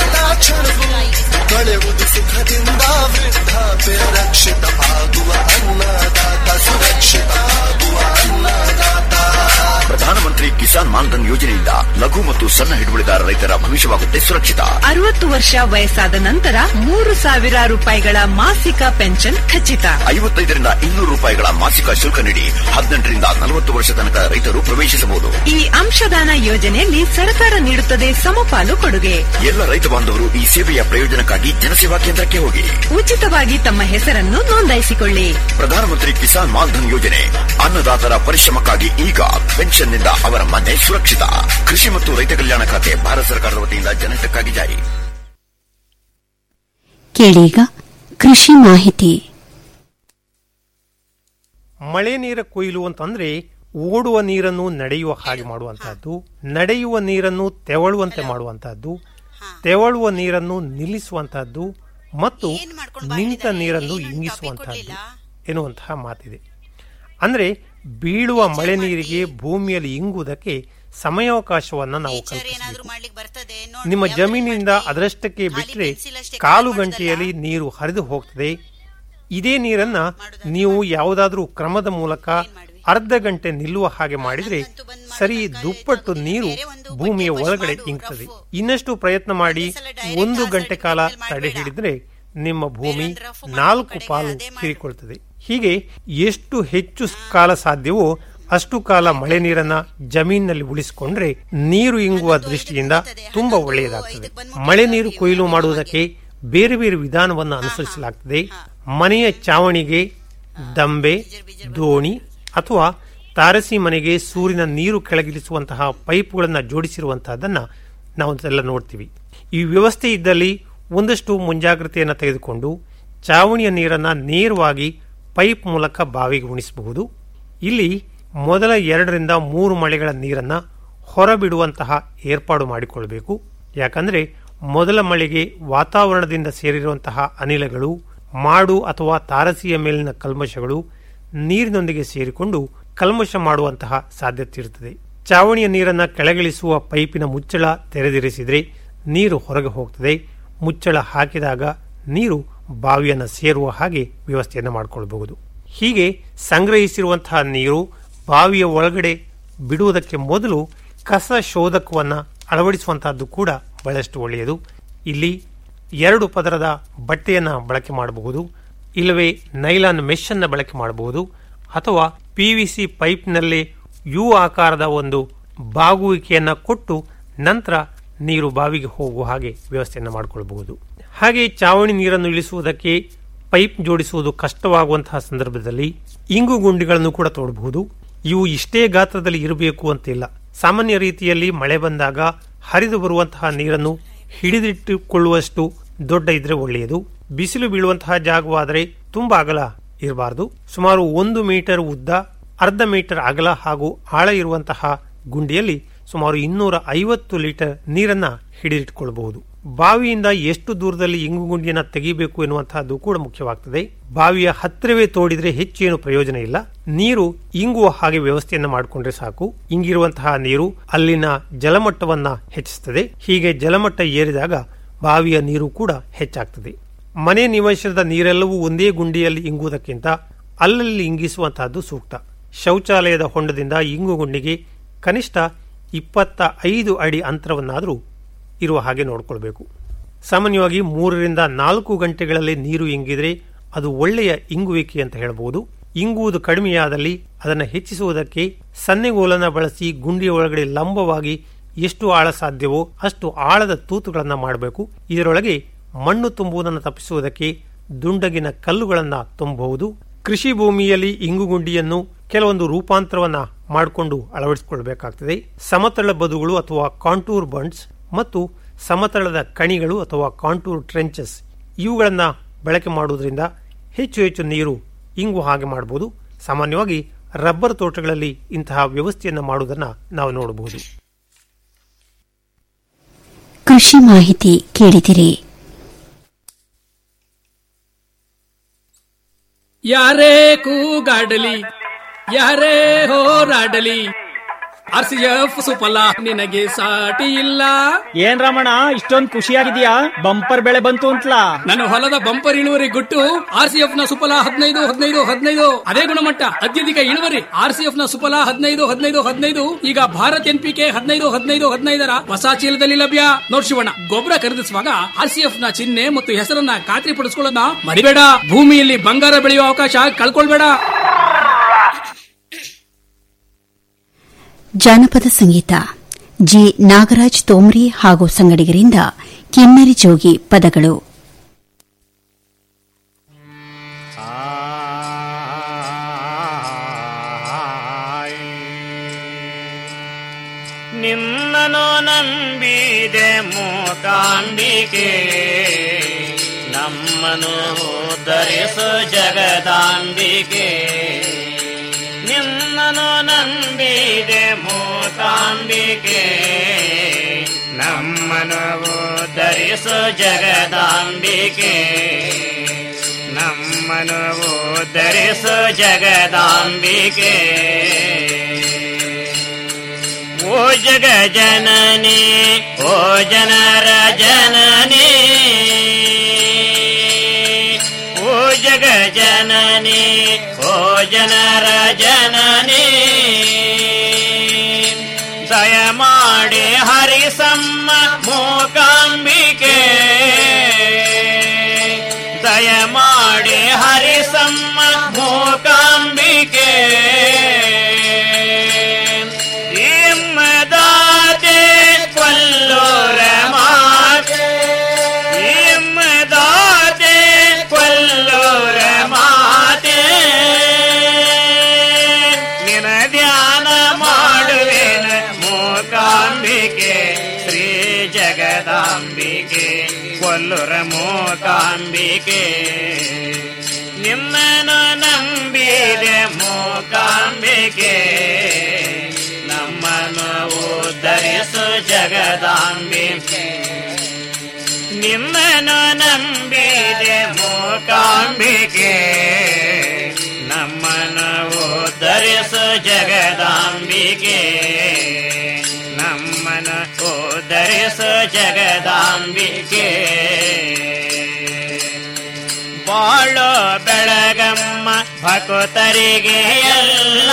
ಮಾನ್ಧನ್ ಯೋಜನೆಯಿಂದ ಲಘು ಮತ್ತು ಸಣ್ಣ ಹಿಡುವಳಿದಾರ ರೈತರ ಭವಿಷ್ಯವಾಗುತ್ತೆ ಸುರಕ್ಷಿತ ಅರವತ್ತು ವರ್ಷ ವಯಸ್ಸಾದ ನಂತರ ಮೂರು ಸಾವಿರ ರೂಪಾಯಿಗಳ ಮಾಸಿಕ ಪೆನ್ಷನ್ ಖಚಿತ ಐವತ್ತೈದರಿಂದ ಇನ್ನೂರು ರೂಪಾಯಿಗಳ ಮಾಸಿಕ ಶುಲ್ಕ ನೀಡಿ ಹದಿನೆಂಟರಿಂದ ನಲವತ್ತು ವರ್ಷ ತನಕ ರೈತರು ಪ್ರವೇಶಿಸಬಹುದು ಈ ಅಂಶದಾನ ಯೋಜನೆಯಲ್ಲಿ ಸರ್ಕಾರ ನೀಡುತ್ತದೆ ಸಮಪಾಲು ಕೊಡುಗೆ ಎಲ್ಲ ರೈತ ಬಾಂಧವರು ಈ ಸೇವೆಯ ಪ್ರಯೋಜನಕ್ಕಾಗಿ ಜನಸೇವಾ ಕೇಂದ್ರಕ್ಕೆ ಹೋಗಿ ಉಚಿತವಾಗಿ ತಮ್ಮ ಹೆಸರನ್ನು ನೋಂದಾಯಿಸಿಕೊಳ್ಳಿ ಪ್ರಧಾನಮಂತ್ರಿ ಕಿಸಾನ್ ಮಾನ್ಧನ್ ಯೋಜನೆ ಅನ್ನದಾತರ ಪರಿಶ್ರಮಕ್ಕಾಗಿ ಈಗ ಪೆನ್ಷನ್ನಿಂದ ಅವರ ಮನೆ ಸುರಕ್ಷಿತ ಕೃಷಿ ಮತ್ತು ರೈತ ಕಲ್ಯಾಣ ಖಾತೆ ಭಾರತ ಸರ್ಕಾರದ ವತಿಯಿಂದ ಜನಹಿತಕ್ಕಾಗಿ ಜಾರಿ ಕೇಳೀಗ ಕೃಷಿ ಮಾಹಿತಿ ಮಳೆ ನೀರ ಕೊಯ್ಲು ಅಂತಂದ್ರೆ ಓಡುವ ನೀರನ್ನು ನಡೆಯುವ ಹಾಗೆ ಮಾಡುವಂತಹದ್ದು ನಡೆಯುವ ನೀರನ್ನು ತೆವಳುವಂತೆ ಮಾಡುವಂತಹದ್ದು ತೆವಳುವ ನೀರನ್ನು ನಿಲ್ಲಿಸುವಂತಹದ್ದು ಮತ್ತು ನಿಂತ ನೀರನ್ನು ಇಂಗಿಸುವಂತಹದ್ದು ಎನ್ನುವಂತಹ ಮಾತಿದೆ ಅಂದ್ರೆ ಬೀಳುವ ಮಳೆ ನೀರಿಗೆ ಭೂಮಿಯಲ್ಲಿ ಇಂಗುವುದಕ್ಕೆ ಸಮಯಾವಕಾಶವನ್ನ ನಾವು ಕಲ್ಪಿಸಬೇಕು ನಿಮ್ಮ ಜಮೀನಿನಿಂದ ಅದರಷ್ಟಕ್ಕೆ ಬಿಟ್ಟರೆ ಕಾಲು ಗಂಟೆಯಲ್ಲಿ ನೀರು ಹರಿದು ಹೋಗ್ತದೆ ಇದೇ ನೀರನ್ನ ನೀವು ಯಾವುದಾದ್ರೂ ಕ್ರಮದ ಮೂಲಕ ಅರ್ಧ ಗಂಟೆ ನಿಲ್ಲುವ ಹಾಗೆ ಮಾಡಿದ್ರೆ ಸರಿ ದುಪ್ಪಟ್ಟು ನೀರು ಭೂಮಿಯ ಒಳಗಡೆ ಇಂಗ್ತದೆ ಇನ್ನಷ್ಟು ಪ್ರಯತ್ನ ಮಾಡಿ ಒಂದು ಗಂಟೆ ಕಾಲ ತಡೆ ಹಿಡಿದ್ರೆ ನಿಮ್ಮ ಭೂಮಿ ನಾಲ್ಕು ಪಾಲು ಹೀರಿಕೊಳ್ತದೆ ಹೀಗೆ ಎಷ್ಟು ಹೆಚ್ಚು ಕಾಲ ಸಾಧ್ಯವೋ ಅಷ್ಟು ಕಾಲ ಮಳೆ ನೀರನ್ನ ಜಮೀನಿನಲ್ಲಿ ಉಳಿಸಿಕೊಂಡ್ರೆ ನೀರು ಇಂಗುವ ದೃಷ್ಟಿಯಿಂದ ತುಂಬಾ ಒಳ್ಳೆಯದಾಗ್ತದೆ ಮಳೆ ನೀರು ಕೊಯ್ಲು ಮಾಡುವುದಕ್ಕೆ ಬೇರೆ ಬೇರೆ ವಿಧಾನವನ್ನು ಅನುಸರಿಸಲಾಗ್ತದೆ ಮನೆಯ ಚಾವಣಿಗೆ ದಂಬೆ ದೋಣಿ ಅಥವಾ ತಾರಸಿ ಮನೆಗೆ ಸೂರ್ಯನ ನೀರು ಕೆಳಗಿಳಿಸುವಂತಹ ಪೈಪ್ಗಳನ್ನು ಜೋಡಿಸಿರುವಂತಹದನ್ನ ನಾವು ಎಲ್ಲ ನೋಡ್ತೀವಿ ಈ ವ್ಯವಸ್ಥೆ ಇದ್ದಲ್ಲಿ ಒಂದಷ್ಟು ಮುಂಜಾಗ್ರತೆಯನ್ನು ತೆಗೆದುಕೊಂಡು ಚಾವಣಿಯ ನೀರನ್ನ ನೇರವಾಗಿ ಪೈಪ್ ಮೂಲಕ ಬಾವಿಗೆ ಉಣಿಸಬಹುದು ಇಲ್ಲಿ ಮೊದಲ ಎರಡರಿಂದ ಮೂರು ಮಳೆಗಳ ನೀರನ್ನ ಹೊರಬಿಡುವಂತಹ ಏರ್ಪಾಡು ಮಾಡಿಕೊಳ್ಳಬೇಕು ಯಾಕಂದ್ರೆ ಮೊದಲ ಮಳೆಗೆ ವಾತಾವರಣದಿಂದ ಸೇರಿರುವಂತಹ ಅನಿಲಗಳು ಮಾಡು ಅಥವಾ ತಾರಸಿಯ ಮೇಲಿನ ಕಲ್ಮಶಗಳು ನೀರಿನೊಂದಿಗೆ ಸೇರಿಕೊಂಡು ಕಲ್ಮಶ ಮಾಡುವಂತಹ ಸಾಧ್ಯತೆ ಇರುತ್ತದೆ ಚಾವಣಿಯ ನೀರನ್ನ ಕೆಳಗಿಳಿಸುವ ಪೈಪಿನ ಮುಚ್ಚಳ ತೆರೆದಿರಿಸಿದ್ರೆ ನೀರು ಹೊರಗೆ ಹೋಗ್ತದೆ ಮುಚ್ಚಳ ಹಾಕಿದಾಗ ನೀರು ಬಾವಿಯನ್ನು ಸೇರುವ ಹಾಗೆ ವ್ಯವಸ್ಥೆಯನ್ನು ಮಾಡಿಕೊಳ್ಳಬಹುದು ಹೀಗೆ ಸಂಗ್ರಹಿಸಿರುವಂತಹ ನೀರು ಬಾವಿಯ ಒಳಗಡೆ ಬಿಡುವುದಕ್ಕೆ ಮೊದಲು ಕಸ ಶೋಧಕವನ್ನು ಅಳವಡಿಸುವಂತಹದ್ದು ಕೂಡ ಬಹಳಷ್ಟು ಒಳ್ಳೆಯದು ಇಲ್ಲಿ ಎರಡು ಪದರದ ಬಟ್ಟೆಯನ್ನು ಬಳಕೆ ಮಾಡಬಹುದು ಇಲ್ಲವೇ ನೈಲಾನ್ ಮೆಶ್ ಅನ್ನು ಬಳಕೆ ಮಾಡಬಹುದು ಅಥವಾ ಪಿವಿಸಿ ಪೈಪ್ನಲ್ಲಿ ಯು ಆಕಾರದ ಒಂದು ಬಾಗುವಿಕೆಯನ್ನು ಕೊಟ್ಟು ನಂತರ ನೀರು ಬಾವಿಗೆ ಹೋಗುವ ಹಾಗೆ ವ್ಯವಸ್ಥೆಯನ್ನು ಮಾಡಿಕೊಳ್ಳಬಹುದು ಹಾಗೆ ಚಾವಣಿ ನೀರನ್ನು ಇಳಿಸುವುದಕ್ಕೆ ಪೈಪ್ ಜೋಡಿಸುವುದು ಕಷ್ಟವಾಗುವಂತಹ ಸಂದರ್ಭದಲ್ಲಿ ಇಂಗು ಗುಂಡಿಗಳನ್ನು ಕೂಡ ತೋಡಬಹುದು ಇವು ಇಷ್ಟೇ ಗಾತ್ರದಲ್ಲಿ ಇರಬೇಕು ಅಂತಿಲ್ಲ ಸಾಮಾನ್ಯ ರೀತಿಯಲ್ಲಿ ಮಳೆ ಬಂದಾಗ ಹರಿದು ಬರುವಂತಹ ನೀರನ್ನು ಹಿಡಿದಿಟ್ಟುಕೊಳ್ಳುವಷ್ಟು ದೊಡ್ಡ ಇದ್ರೆ ಒಳ್ಳೆಯದು ಬಿಸಿಲು ಬೀಳುವಂತಹ ಜಾಗವಾದರೆ ತುಂಬಾ ಅಗಲ ಇರಬಾರದು ಸುಮಾರು ಒಂದು ಮೀಟರ್ ಉದ್ದ ಅರ್ಧ ಮೀಟರ್ ಅಗಲ ಹಾಗೂ ಆಳ ಇರುವಂತಹ ಗುಂಡಿಯಲ್ಲಿ ಸುಮಾರು ಇನ್ನೂರ ಐವತ್ತು ಲೀಟರ್ ನೀರನ್ನ ಹಿಡಿದಿಟ್ಟುಕೊಳ್ಳಬಹುದು ಬಾವಿಯಿಂದ ಎಷ್ಟು ದೂರದಲ್ಲಿ ಇಂಗು ಗುಂಡಿಯನ್ನ ತೆಗಿಬೇಕು ಎನ್ನುವಂತಹದ್ದು ಕೂಡ ಮುಖ್ಯವಾಗ್ತದೆ ಬಾವಿಯ ಹತ್ತಿರವೇ ತೋಡಿದ್ರೆ ಹೆಚ್ಚೇನು ಪ್ರಯೋಜನ ಇಲ್ಲ ನೀರು ಇಂಗುವ ಹಾಗೆ ವ್ಯವಸ್ಥೆಯನ್ನ ಮಾಡಿಕೊಂಡ್ರೆ ಸಾಕು ಇಂಗಿರುವಂತಹ ನೀರು ಅಲ್ಲಿನ ಜಲಮಟ್ಟವನ್ನ ಹೆಚ್ಚಿಸುತ್ತದೆ ಹೀಗೆ ಜಲಮಟ್ಟ ಏರಿದಾಗ ಬಾವಿಯ ನೀರು ಕೂಡ ಹೆಚ್ಚಾಗ್ತದೆ ಮನೆ ನಿವಾಸದ ನೀರೆಲ್ಲವೂ ಒಂದೇ ಗುಂಡಿಯಲ್ಲಿ ಇಂಗುವುದಕ್ಕಿಂತ ಅಲ್ಲಲ್ಲಿ ಇಂಗಿಸುವಂತಹದ್ದು ಸೂಕ್ತ ಶೌಚಾಲಯದ ಹೊಂಡದಿಂದ ಇಂಗು ಗುಂಡಿಗೆ ಕನಿಷ್ಠ ಇಪ್ಪತ್ತ ಐದು ಅಡಿ ಅಂತರವನ್ನಾದರೂ ಇರುವ ಹಾಗೆ ನೋಡಿಕೊಳ್ಬೇಕು ಸಾಮಾನ್ಯವಾಗಿ ಮೂರರಿಂದ ನಾಲ್ಕು ಗಂಟೆಗಳಲ್ಲಿ ನೀರು ಇಂಗಿದ್ರೆ ಅದು ಒಳ್ಳೆಯ ಇಂಗುವಿಕೆ ಅಂತ ಹೇಳಬಹುದು ಇಂಗುವುದು ಕಡಿಮೆಯಾದಲ್ಲಿ ಅದನ್ನು ಹೆಚ್ಚಿಸುವುದಕ್ಕೆ ಸನ್ನೆಗೋಲನ್ನು ಬಳಸಿ ಗುಂಡಿಯ ಒಳಗಡೆ ಲಂಬವಾಗಿ ಎಷ್ಟು ಆಳ ಸಾಧ್ಯವೋ ಅಷ್ಟು ಆಳದ ತೂತುಗಳನ್ನು ಮಾಡಬೇಕು ಇದರೊಳಗೆ ಮಣ್ಣು ತುಂಬುವುದನ್ನು ತಪ್ಪಿಸುವುದಕ್ಕೆ ದುಂಡಗಿನ ಕಲ್ಲುಗಳನ್ನು ತುಂಬಬಹುದು ಕೃಷಿ ಭೂಮಿಯಲ್ಲಿ ಇಂಗುಗುಂಡಿಯನ್ನು ಕೆಲವೊಂದು ರೂಪಾಂತರವನ್ನ ಮಾಡಿಕೊಂಡು ಅಳವಡಿಸಿಕೊಳ್ಳಬೇಕಾಗ್ತದೆ ಸಮತಳ ಬದುಗಳು ಅಥವಾ ಕಾಂಟೂರ್ ಬಂಡ್ಸ್ ಮತ್ತು ಸಮತಳದ ಕಣಿಗಳು ಅಥವಾ ಕಾಂಟೂರ್ ಟ್ರೆಂಚಸ್ ಇವುಗಳನ್ನು ಬಳಕೆ ಮಾಡುವುದರಿಂದ ಹೆಚ್ಚು ಹೆಚ್ಚು ನೀರು ಇಂಗು ಹಾಗೆ ಮಾಡಬಹುದು ಸಾಮಾನ್ಯವಾಗಿ ರಬ್ಬರ್ ತೋಟಗಳಲ್ಲಿ ಇಂತಹ ವ್ಯವಸ್ಥೆಯನ್ನು ಮಾಡುವುದನ್ನು ನಾವು ನೋಡಬಹುದು ಕೃಷಿ ಮಾಹಿತಿ ಕೇಳಿದಿರಿ ಯಾರೇ ಕೂಗಾಡಲಿ ಯಾರೇ ಹೋರಾಡಲಿ ಆರ್ ಸಿ ಎಫ್ ಸುಫಲ ನಿನಗೆ ಸಾಟಿ ಇಲ್ಲ ಏನ್ ರಮಣ ಇಷ್ಟೊಂದ್ ಖುಷಿಯಾಗಿದ್ಯಾ ಬಂಪರ್ ಬೆಳೆ ಬಂತು ಅಂತಲಾ ನನ್ನ ಹೊಲದ ಬಂಪರ್ ಇಳುವರಿ ಗುಟ್ಟು ಆರ್ ಸಿ ಎಫ್ ನ ಸುಫಲ ಹದಿನೈದು ಹದಿನೈದು ಹದಿನೈದು ಅದೇ ಗುಣಮಟ್ಟ ಅತ್ಯಧಿಕ ಇಳುವರಿ ಆರ್ ಸಿ ಎಫ್ ನ ಸುಫಲ ಹದಿನೈದು ಹದಿನೈದು ಹದಿನೈದು ಈಗ ಭಾರತ್ ಎನ್ ಪಿ ಕೆ ಹದಿನೈದು ಹದಿನೈದು ಹದಿನೈದರ ಹೊಸ ಚೀಲದಲ್ಲಿ ಲಭ್ಯ ನೋಡ್ ಶಿವಣ್ಣ ಗೊಬ್ಬರ ಖರೀದಿಸುವಾಗ ಆರ್ ಸಿ ಎಫ್ ನ ಚಿಹ್ನೆ ಮತ್ತು ಹೆಸರನ್ನ ಖಾತ್ರಿ ಪಡಿಸ್ಕೊಳ್ಳೋದನ್ನ ಮರಿಬೇಡ ಭೂಮಿಯಲ್ಲಿ ಬಂಗಾರ ಬೆಳೆಯುವ ಅವಕಾಶ ಕಳ್ಕೊಳ್ಬೇಡ ಜಾನಪದ ಸಂಗೀತ ಜಿ ನಾಗರಾಜ್ ತೋಮ್ರಿ ಹಾಗೂ ಸಂಗಡಿಗರಿಂದ ಕಿನ್ನರಿ ಜೋಗಿ ಪದಗಳು ನಿನ್ನನು ನಂಬಿದೆ ಮೂಕಾಂಬಿಕೆ ನಮ್ಮನು ಉದ್ಧರಿಸು ಜಗದಾಂಬಿಕೆ ನಿನ್ನನು ನಂಬಿದೆ ಮೂಕಾಂಬಿಕೆ ನಮ್ಮನು ಉದ್ಧರಿಸು ಜಗದಾಂಬಿಕೆ ನಮ್ಮನು ಉದ್ಧರಿಸು ಜಗದಾಂಬಿಕೆ ಓ ಜಗ ಜನನಿ ಓ ಜನರ ಜನನಿ ಓ ಜಗ ಜನನಿ ಓ ಜನರ ಜನನಿ ದಯ ಮಾಡಿ ಹರಿಸಮ್ಮ ಮೂಕಾಂಬಿಕೆ ದಯ ಮಾಡಿ ಹರಿಸಮ್ಮ ಮೂಕಾಂಬಿಕೆ ಇಮ್ಮದಾತೆ ಕೊಲ್ಲೋರ ಮಾತೆ ಇಮ್ಮದಾತೆ ಕೊಲ್ಲೋರ ಮಾತೆ ನಿನ ಧ್ಯಾನ ಮಾಡುವೆನ ಮೂಕಾಂಬಿಕೆ ಶ್ರೀ ಜಗದಾಂಬಿಕೆ ಕೊಲ್ಲುರ ಮೂಕಾಂಬಿಕೆ ನಿಮ್ಮನು ನಂಬಿದೆ ಮೂಕಾಂಬಿಕೆ ನಮ್ಮನು ಉದ್ಧರಿಸು ಜಗದಾಂಬಿಕೆ ನಿಮ್ಮನು ನಂಬಿದೆ ಮೂಕಾಂಬಿಕೆ ನಮ್ಮನು ಉದ್ಧರಿಸು ಜಗದಾಂಬಿಕೆ ನಮ್ಮನು ಉದ್ಧರಿಸು ಜಗದಾಂಬಿಕೆ ಬಾಳೋ ಬೆಳಗಮ್ಮ ಭಕುತರಿಗೆ ಎಲ್ಲ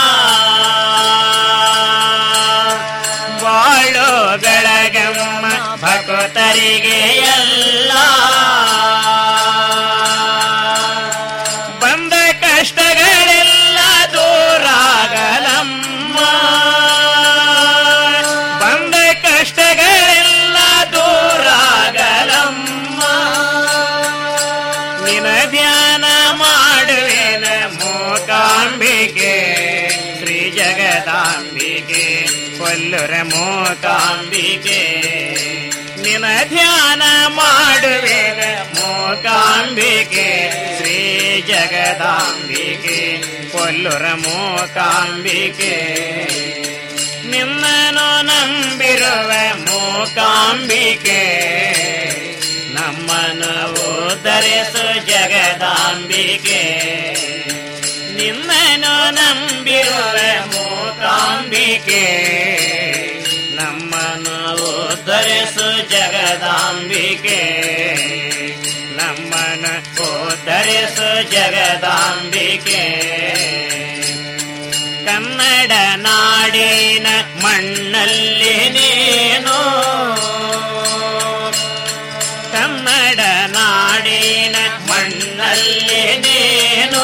ಬಾಳೋ ಬೆಳಗಮ್ಮ ಭಕುತರಿಗೆ ಎಲ್ಲ ಬಂದ ಕಷ್ಟಗಳೆಲ್ಲ ದೂರಾಗಲಮ್ಮ ಬಂದ ಕಷ್ಟಗಳೆಲ್ಲ ದೂರಾಗಲಮ್ಮ ನಿನ ಧ್ಯಾನ ಮಾಡುವೆನ ಮೂಕಾಂಬಿಕೆ ಶ್ರೀ ಜಗದಾಂಬಿಕೆ ಕೊಲ್ಲುರ ಮೂಕಾಂಬಿಕೆ ನಿನ ಧ್ಯಾನ ಮಾಡುವೆನ ಮೂಕಾಂಬಿಕೆ ಶ್ರೀ ಜಗದಾಂಬಿಕೆ ಕೊಲ್ಲುರ ಮೂಕಾಂಬಿಕೆ ನಿನ್ನನು ನಂಬಿರುವ ಮೂಕಾಂಬಿಕೆ ನಮ್ಮನು ಉದ್ಧರಿಸು ಜಗದಾಂಬಿಕೆ ನಿಮ್ಮನು ನಂಬಿರುವ ಮೂಕಾಂಬಿಕೆ ನಮ್ಮನು ಉದ್ಧರಿಸು ಜಗದಾಂಬಿಕೆ ನಮ್ಮನು ಉದ್ಧರಿಸು ಜಗದಾಂಬಿಕೆ ಕನ್ನಡ ನಾಡಿನ ಮಣ್ಣಲ್ಲಿ ನೀನು ಕನ್ನಡ ನಾಡಿನ ಮಣ್ಣಲ್ಲಿ ನೀನು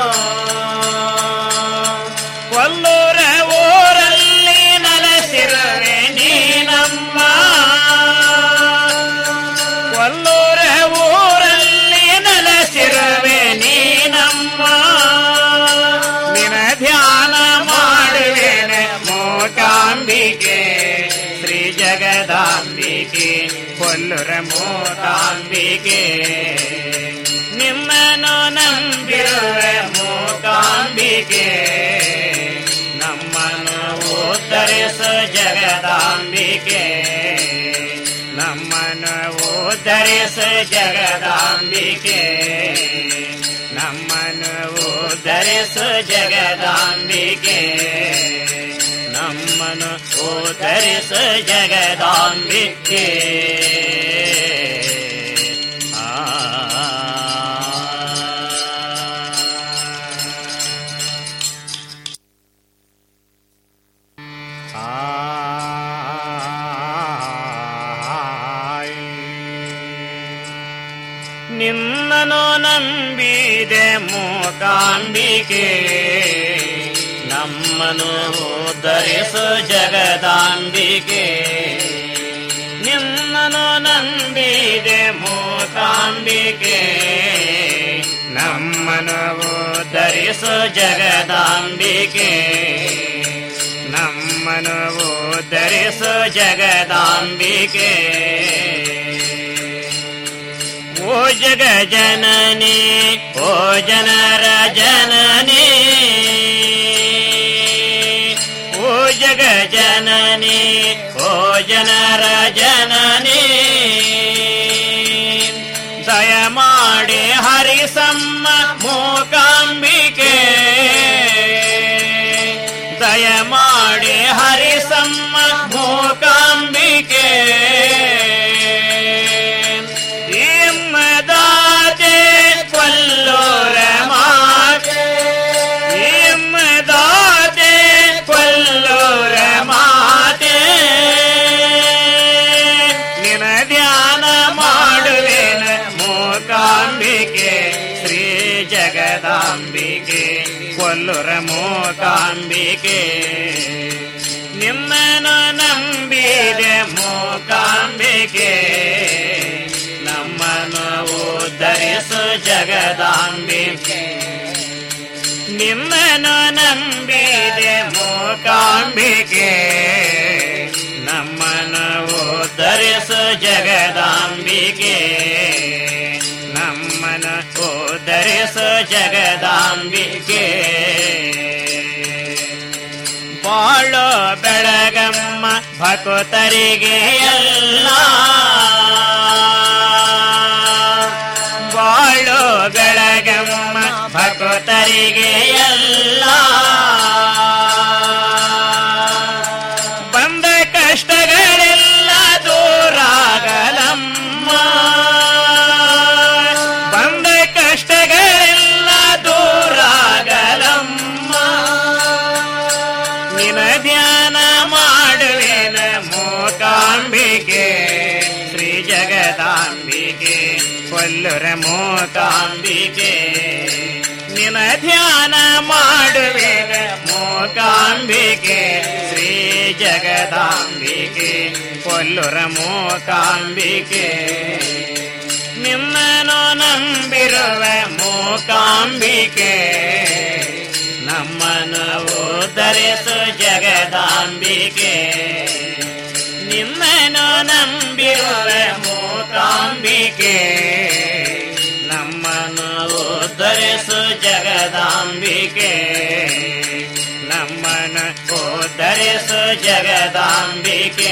ಕೊಲ್ಲೂರ ಊರಲ್ಲಿ ನಲಸಿರುವೆ ನೀನಮ್ಮ ಕೊಲ್ಲೂರ ಊರಲ್ಲಿ ನಲಸಿರುವೆ ನೀನಮ್ಮ ನಿನ ಧ್ಯಾನ ಮಾಡುವೆನ ಮೂಕಾಂಬಿಕೆ ಶ್ರೀ ಜಗದಾಂಬಿಕೆ ಕೊಲ್ಲುರ ಮೂಕಾಂಬಿಕೆ ನಿಮ್ಮನು ನಂಬಿರುವ ಮೂಕಾಂಬಿಕೆ ನಮ್ಮನು ಉದ್ಧರಿಸು ಜಗದಾಂಬಿಕೆ ನಮ್ಮನು ಉದ್ಧರಿಸು ಜಗದಾಂಬಿಕೆ ನಮ್ಮನು ಉದ್ಧರಿಸು ಜಗದಾಂಬಿಕೆ ನಮ್ಮ ಉದ್ಧರಿಸ ಜಗದಾಂಬಿಕೆ ನಿನ್ನನು ನಂಬಿದೆ ಮೂಕಾಂಬಿಕೆ ನಮ್ಮನು ಉದ್ಧರಿಸು ಜಗದಾಂಬಿಕೆ ನಿನ್ನನು ನಂಬಿದೆ ಮೂಕಾಂಬಿಕೆ ನಮ್ಮನು ಉದ್ಧರಿಸು ಜಗದಾಂಬಿಕೆ ನಮ್ಮನು ಉದ್ಧರಿಸು ಜಗದಾಂಬಿಕೆ ಓ ಜಗ ಜನನಿ ಓ ಜನರ ಜನನಿ ಓ ಜಗ ಜನನಿ ಓ ಜನರ ಜನನಿ ದಯ ಮಾಡಿ ಹರಿಸಮ್ಮ ಮೂಕಾಂಬಿಕೆ ದಯ ಮಾಡಿ ಹರಿಸಮ್ಮ ಮೂಕಾಂಬಿಕೆ ಇಮ್ಮದಾತೆ ಕೊಲ್ಲೋರ ಮಾತೆ ಇಮ್ಮದಾತೆ ಕೊಲ್ಲೋರ ಮಾತೆ ನಿನ ಧ್ಯಾನ ಮಾಡುವೆನ ಮೂಕಾಂಬಿಕೆ ಶ್ರೀ ಜಗದಾಂಬಿಕೆ ಕೊಲ್ಲುರ ಮೂಕಾಂಬಿಕೆ ನಿಮ್ಮನು ನಂಬಿದೆ ಮೂಕಾಂಬಿಕೆ ನಮ್ಮನು ಉದ್ಧರಿಸು ಜಗದಾಂಬಿಕೆ ನಿಮ್ಮನು ನಂಬಿದೆ ಮೂಕಾಂಬಿಕೆ ನಮ್ಮನು ಉದ್ಧರಿಸು ಜಗದಾಂಬಿಕೆ ನಮ್ಮನು ಉದ್ಧರಿಸು ಜಗದಾಂಬಿಕೆ ಬಾಳೋ ಬೆಳಗಮ್ಮ ಭಕುತರಿಗೆ ಎಲ್ಲ ಬಾಳೋ ಬೆಳಗಮ್ಮ ಭಕುತರಿಗೆ ಎಲ್ಲ ಬಂದ ಕಷ್ಟಗಳೆಲ್ಲ ದೂರಾಗಲಮ್ಮ ಬಂದ ಕಷ್ಟಗಳೆಲ್ಲ ದೂರಾಗಲಮ್ಮ ನಿನ ಧ್ಯಾನ ಮಾಡುವೆನ ಮೂಕಾಂಬಿಕೆ ಶ್ರೀ ಜಗದಾಂಬಿಕೆ ಕೊಲ್ಲುರ ಮೂಕಾಂಬಿಕೆ ನಿನ ಧ್ಯಾನ ಮಾಡುವೆನ ಮೂಕಾಂಬಿಕೆ ಶ್ರೀ ಜಗದಾಂಬಿಕೆ ಕೊಲ್ಲುರ ಮೂಕಾಂಬಿಕೆ ನಿಮ್ಮನು ನಂಬಿರುವ ಮೂಕಾಂಬಿಕೆ ನಮ್ಮನು ಉದ್ಧರಿಸು ಜಗದಾಂಬಿಕೆ ನಿಮ್ಮನು ನಂಬಿರುವ ಮೂಕಾಂಬಿಕೆ ನಮ್ಮನು ಉದ್ಧರಿಸು ಜಗದಾಂಬಿಕೆ ನಮ್ಮನು ಉದ್ಧರಿಸು ಜಗದಾಂಬಿಕೆ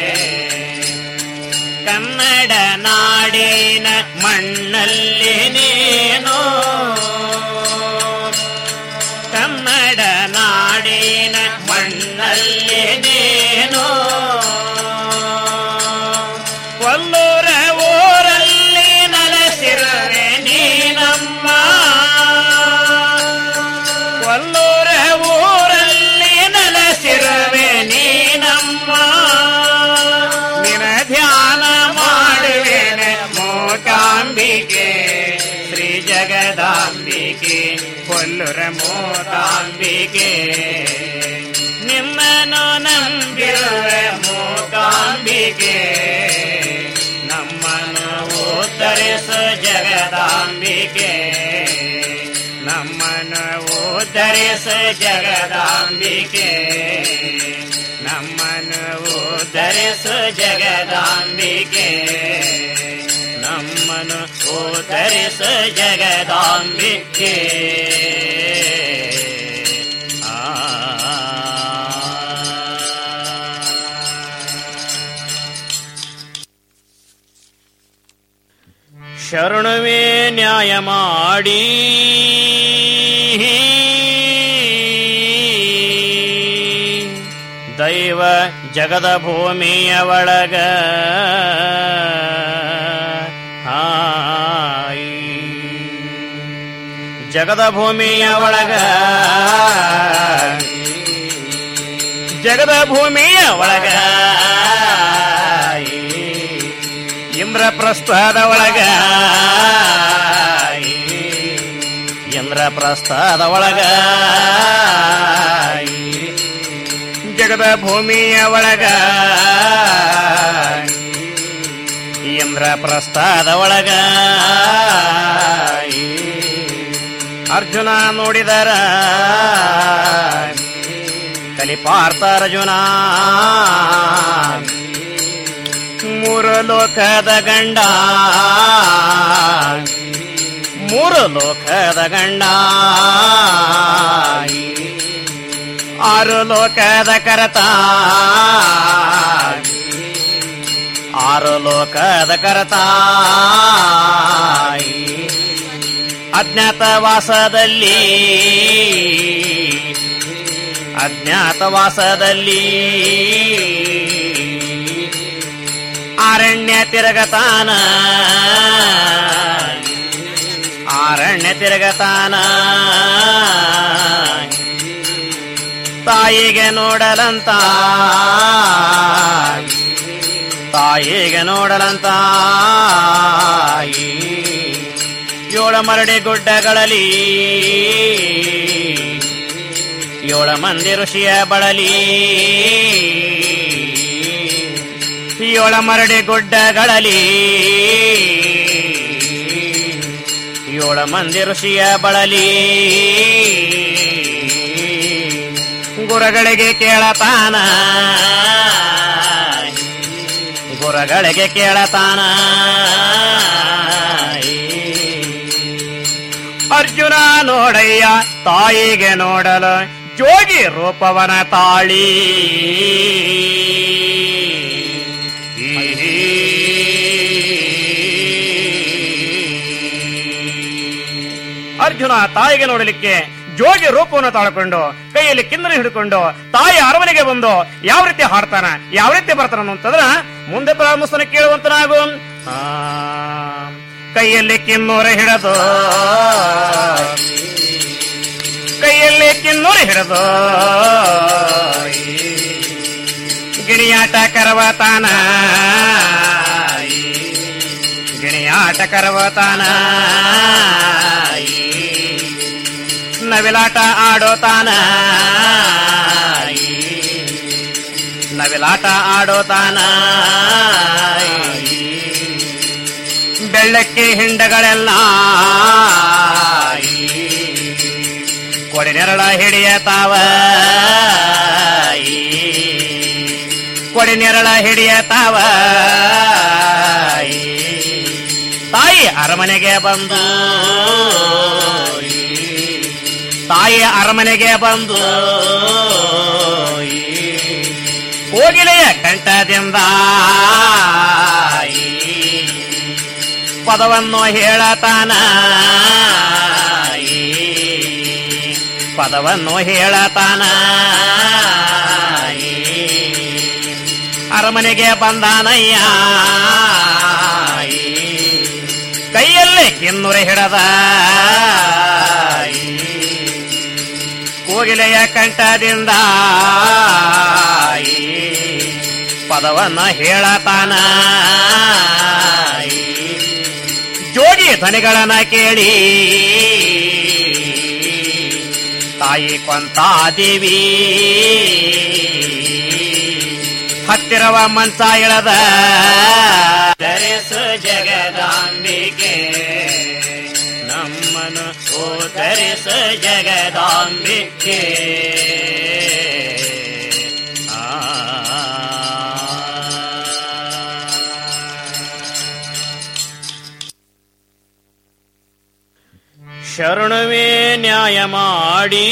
ಕನ್ನಡ ನಾಡಿನ ಮಣ್ಣಲ್ಲಿ ನೀನು ಕನ್ನಡ ನಾಡಿನ ಮಣ್ಣಲ್ಲಿ ನೀನು ಕೊಲ್ಲೂರ ಊರಲ್ಲಿ ನಲಸಿರುವೆ ನೀನಮ್ಮ ಕೊಲ್ಲೂರ ಊರಲ್ಲಿ ನಲಸಿರುವೆ ನೀನಮ್ಮ ನಿನ ಧ್ಯಾನ ಮಾಡುವೆನೆ ಮೂಕಾಂಬಿಕೆ ಶ್ರೀ ಜಗದಾಂಬಿಕೆ ಕೊಲ್ಲುರ ಮೂಕಾಂಬಿಕೆ ನಿಮ್ಮನು ನಂಬಿರುವ ಮೂಕಾಂಬಿಕೆ ನಮ್ಮನು ಉದ್ಧರಿಸು ಜಗದಾಂಬಿಕೆ ನಮ್ಮನು ಉದ್ಧರಿಸು ಜಗದಾಂಬಿಕೆ ನಮ್ಮನು ಉದ್ಧರಿಸು ಜಗದಾಂಬಿಕೆ ನಮ್ಮನು ಉದ್ಧರಿಸು ಜಗದಾಂಬಿಕೆ ಶರಣವೇ ನ್ಯಾಯ ಮಾಡಿ ದೈವ ಜಗದ ಭೂಮಿಯ ಒಳಗ ಹಾಯಿ ಜಗದ ಭೂಮಿಯ ಒಳಗ ಜಗದ ಭೂಮಿಯ ಒಳಗ ಇಂದ್ರಪ್ರಸ್ಥದ ಒಳಗ ಇಂದ್ರಪ್ರಸ್ಥದ ಒಳಗ ಜಗದ ಭೂಮಿಯ ಒಳಗ ಇಂದ್ರಪ್ರಸ್ಥದ ಒಳಗ ಅರ್ಜುನ ನೋಡಿದರ ಕಲಿಪಾರ್ಥ ಅರ್ಜುನ ಮೂರು ಲೋಕದ ಗಂಡ ಮೂರು ಲೋಕದ ಗಂಡ ಆರು ಲೋಕದ ಕರತ ಆರು ಲೋಕದ ಕರತ ಅಜ್ಞಾತವಾಸದಲ್ಲಿ ಅಜ್ಞಾತವಾಸದಲ್ಲಿ ಅರಣ್ಯ ತಿರುಗತಾನ ಅರಣ್ಯ ತಿರುಗತಾನ ತಾಯಿಗೆ ನೋಡಲಂತ ತಾಯಿಗೆ ನೋಡಲಂತ ಏಳ ಮರಡಿ ಗುಡ್ಡಗಳಲ್ಲಿ ಏಳ ಮಂದಿ ಋಷಿಯ ಬಳಲಿ ಏಳ ಮರಡಿ ಗುಡ್ಡಗಳಲ್ಲಿ ಏಳ ಮಂದಿ ಋಷಿಯ ಬಳಲಿ ಗುರಗಳಿಗೆ ಕೇಳತಾನ ಗುರಗಳಿಗೆ ಕೇಳತಾನ ಅರ್ಜುನ ನೋಡಯ್ಯ ತಾಯಿಗೆ ನೋಡಲು ಜೋಗಿ ರೂಪವನ ತಾಳಿ ಅರ್ಜುನ ತಾಯಿಗೆ ನೋಡಲಿಕ್ಕೆ ಜೋಗಿ ರೂಪವನ್ನು ತಾಳ್ಕೊಂಡು ಕೈಯಲ್ಲಿ ಕಿನ್ನರಿ ಹಿಡ್ಕೊಂಡು ತಾಯಿ ಅರಮನೆಗೆ ಬಂದು ಯಾವ ರೀತಿ ಹಾಡ್ತಾನ ಯಾವ ರೀತಿ ಬರ್ತಾನ ಅನ್ನುವಂಥದ್ರ ಮುಂದೆ ಪ್ರಾರಂಭಿಸ್ತಾನೆ ಕೇಳುವಂತನಾಗು ಆ, ಕೈಯಲ್ಲಿ ಕಿನ್ನೂರ ಹಿಡದು ಕೈಯಲ್ಲಿ ಕಿನ್ನೂರ ಹಿಡದು ಗಿಣಿಯಾಟ ಕರವತಾನ ಗಿಣಿಯಾಟ ಕರವತಾನ ನವಿಲಾಟ ಆಡೋತಾನ ನವಿಲಾಟ ಆಡೋತಾನ ಬೆಳ್ಳಕ್ಕೆ ಹಿಂಡಗಳೆಲ್ಲ ಕೊಡಿ ನೆರಳ ಹಿಡಿಯತಾವ ಕೊಡಿ ನೆರಳ ಹಿಡಿಯತಾವ ತಾಯಿ ಅರಮನೆಗೆ ಬಂದು ತಾಯಿ ಅರಮನೆಗೆ ಬಂದು ಕೋಗಿಲೆಯ ಕಂಠದಿಂದ ಪದವನ್ನು ಹೇಳತಾನ ಪದವನ್ನು ಹೇಳತಾನ ಅರಮನೆಗೆ ಬಂದಾನಯ್ಯ ಕೈಯಲ್ಲಿ ಕಿನ್ನುರೆ ಹಿಡದ ಕೋಗಿಲೆಯ ಕಂಠದಿಂದ ಪದವನ್ನು ಹೇಳತಾನ ಜೋಗಿ ಧ್ವನಿಗಳನ್ನ ಕೇಳಿ ತಾಯಿ ಕೊಂತಾದೇವಿ ಹತ್ತಿರವ ಮಂಚ ಇಳದ ಧರಿಸು ಜಗದಾಂಬಿಕೆ ನಮ್ಮನು ಓ ಧರಿಸು ಜಗದಾಂಬಿಕೆ ಶರಣವೇ ನ್ಯಾಯ ಮಾಡಿ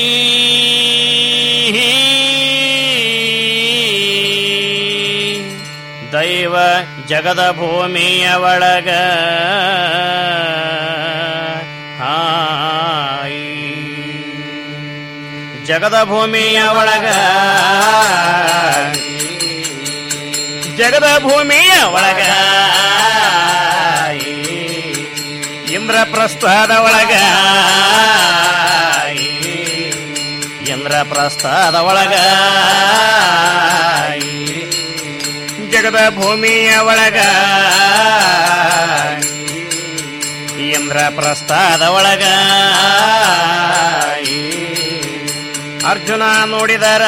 ದೈವ ಜಗದ ಭೂಮಿಯ ಒಳಗ ಹಾಯಿ ಜಗದ ಭೂಮಿಯ ಒಳಗ ಜಗದ ಭೂಮಿಯ ಒಳಗ ಇಂದ್ರಪ್ರಸ್ಥದ ಒಳಗ ಇಂದ್ರಪ್ರಸ್ಥದ ಒಳಗ ಜಗದ ಭೂಮಿಯ ಒಳಗ ಇಂದ್ರಪ್ರಸ್ಥದ ಒಳಗ ಅರ್ಜುನ ನೋಡಿದರ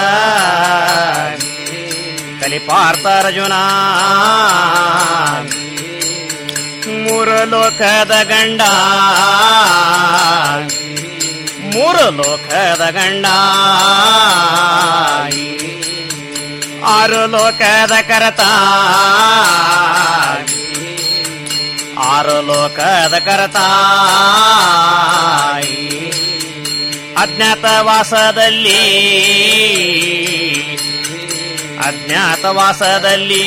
ಕಲಿಪಾರ್ಥ ಅರ್ಜುನ ಮೂರು ಲೋಕದ ಗಂಡ ಮೂರು ಲೋಕದ ಗಂಡ ಆರು ಲೋಕದ ಕರತ ಆರು ಲೋಕದ ಕರತ ಅಜ್ಞಾತವಾಸದಲ್ಲಿ ಅಜ್ಞಾತವಾಸದಲ್ಲಿ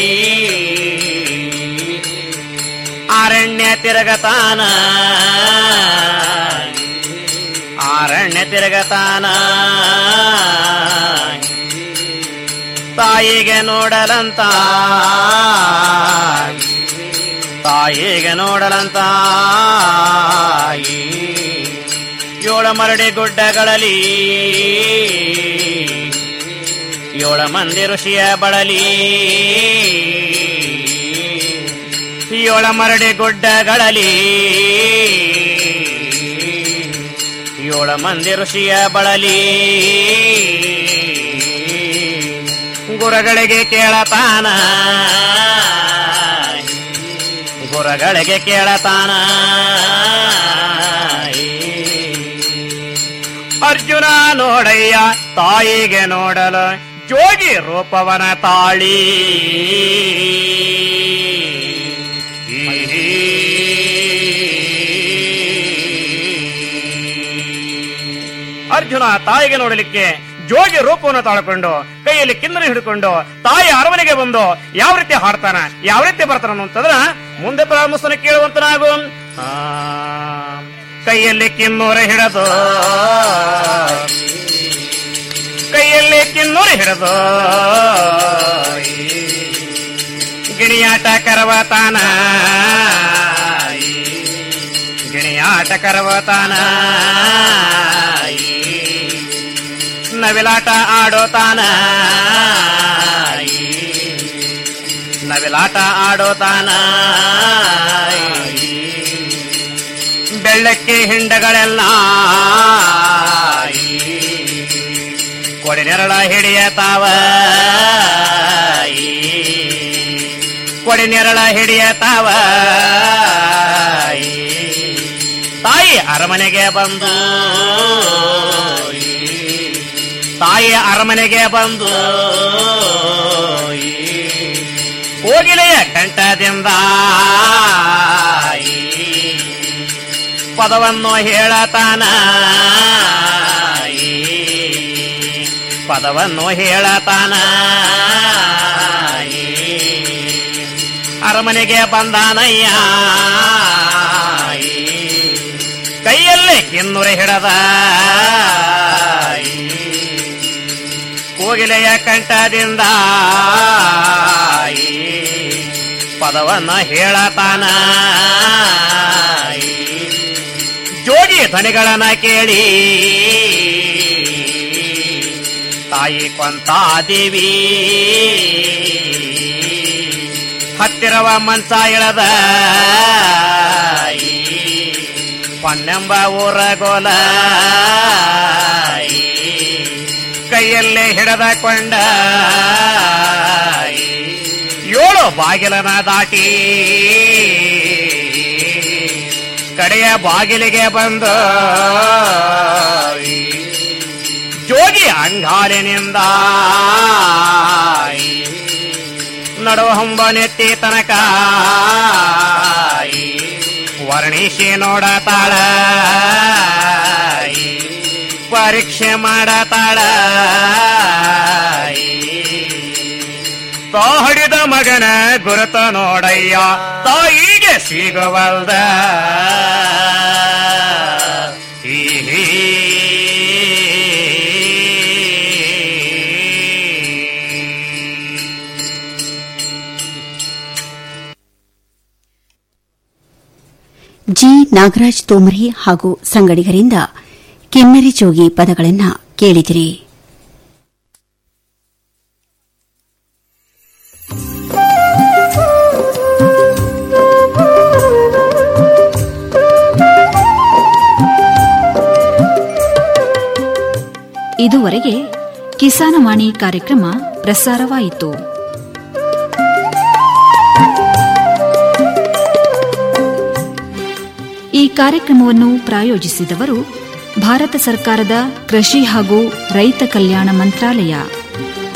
ಅರಣ್ಯ ತಿರುಗತಾನ ಅರಣ್ಯ ತಿರುಗತಾನ ತಾಯಿಗೆ ನೋಡಲಂತ ತಾಯಿಗೆ ನೋಡಲಂತ ಏಳ ಮರಡಿ ಗುಡ್ಡಗಳಲ್ಲಿ ಏಳ ಮಂದಿ ಋಷಿಯ ಬಳಲಿ ಏಳ ಮರಡಿ ಗುಡ್ಡಗಳಲ್ಲಿ ಏಳ ಮಂದಿ ಋಷಿಯ ಬಳಲಿ ಗುರುಗಳಿಗೆ ಕೇಳತಾನ ಗುರುಗಳಿಗೆ ಕೇಳತಾನ ಅರ್ಜುನ ನೋಡಯ್ಯ ತಾಯಿಗೆ ನೋಡಲು ಜೋಗಿ ರೂಪವನ ತಾಳಿ ಅರ್ಜುನ ತಾಯಿಗೆ ನೋಡಲಿಕ್ಕೆ ಜೋಗಿ ರೂಪವನ್ನು ತಾಳ್ಕೊಂಡು ಕೈಯಲ್ಲಿ ಕಿನ್ನರಿ ಹಿಡ್ಕೊಂಡು ತಾಯಿ ಅರಮನೆಗೆ ಬಂದು ಯಾವ ರೀತಿ ಹಾಡ್ತಾನ ಯಾವ ರೀತಿ ಬರ್ತಾನ ಅಂತಂದ್ರ ಮುಂದೆ ಪ್ರಾರಂಭಿಸ್ತಾನೆ ಕೇಳುವಂತನಾಗು ಆ, ಕೈಯಲ್ಲಿ ಕಿನ್ನೂರ ಹಿಡದು ಕೈಯಲ್ಲಿ ಕಿನ್ನೂರ ಹಿಡದು ಗಿಣಿಯಾಟ ಕರವತಾನ ಗಿಣಿಯಾಟ ಕರವತಾನ ನವಿಲಾಟ ಆಡೋತಾನ ನವಿಲಾಟ ಆಡೋತಾನ ಬೆಳ್ಳಕ್ಕೆ ಹಿಂಡಗಳೆಲ್ಲ ಕೊಡಿ ನೆರಳ ಹಿಡಿಯತಾವ ಕೊಡಿ ನೆರಳ ಹಿಡಿಯತಾವ ತಾಯಿ ಅರಮನೆಗೆ ಬಂದು ತಾಯಿ ಅರಮನೆಗೆ ಬಂದು ಕೋಗಿಲೆಯ ಕಂಠದಿಂದ ಪದವನ್ನು ಹೇಳತಾನ ಪದವನ್ನು ಹೇಳತಾನ ಅರಮನೆಗೆ ಬಂದಾನಯ್ಯ ಕೈಯಲ್ಲಿ ಕಿನ್ನುರೆ ಹಿಡದ ಕೋಗಿಲೆಯ ಕಂಠದಿಂದ ಪದವನ್ನ ಹೇಳತಾನ ಜೋಗಿ ಧ್ವನಿಗಳನ್ನ ಕೇಳಿ ತಾಯಿ ಕೊಂತಾದೇವಿ ಹತ್ತಿರವ ಮಂಚ ಇಳದ ಪನ್ನೆಂಬ ಊರ ಗೋಲ ಕೈಯಲ್ಲೇ ಹಿಡದ ಕೊಂಡ ಏಳು ಬಾಗಿಲನ ದಾಟಿ ಕಡೆಯ ಬಾಗಿಲಿಗೆ ಬಂದು ಜೋಗಿ ಅಂಗಾಲಿನಿಂದ ನಡುವ ಹೊಂಬ ನೆತ್ತಿ ತನಕ ವರ್ಣಿಸಿ ನೋಡತಾಳ ಪರೀಕ್ಷೆ ಮಾಡತಾಳ ತಾ ಹಿಡಿದ ಮಗನ ಗುರುತ ನೋಡಯ್ಯ ತಾಯಿಗೆ ಸಿಗವಲ್ದ ಈ ಜಿ ನಾಗರಾಜ್ ತೋಮರಿ ಹಾಗೂ ಸಂಗಡಿಗರಿಂದ ಕಿನ್ನರಿ ಜೋಗಿ ಪದಗಳನ್ನು ಕೇಳಿದಿರಿ ಇದುವರೆಗೆ ಕಿಸಾನವಾಣಿ ಕಾರ್ಯಕ್ರಮ ಪ್ರಸಾರವಾಯಿತು ಈ ಕಾರ್ಯಕ್ರಮವನ್ನು ಪ್ರಾಯೋಜಿಸಿದವರು ಭಾರತ ಸರ್ಕಾರದ ಕೃಷಿ ಹಾಗೂ ರೈತ ಕಲ್ಯಾಣ ಮಂತ್ರಾಲಯ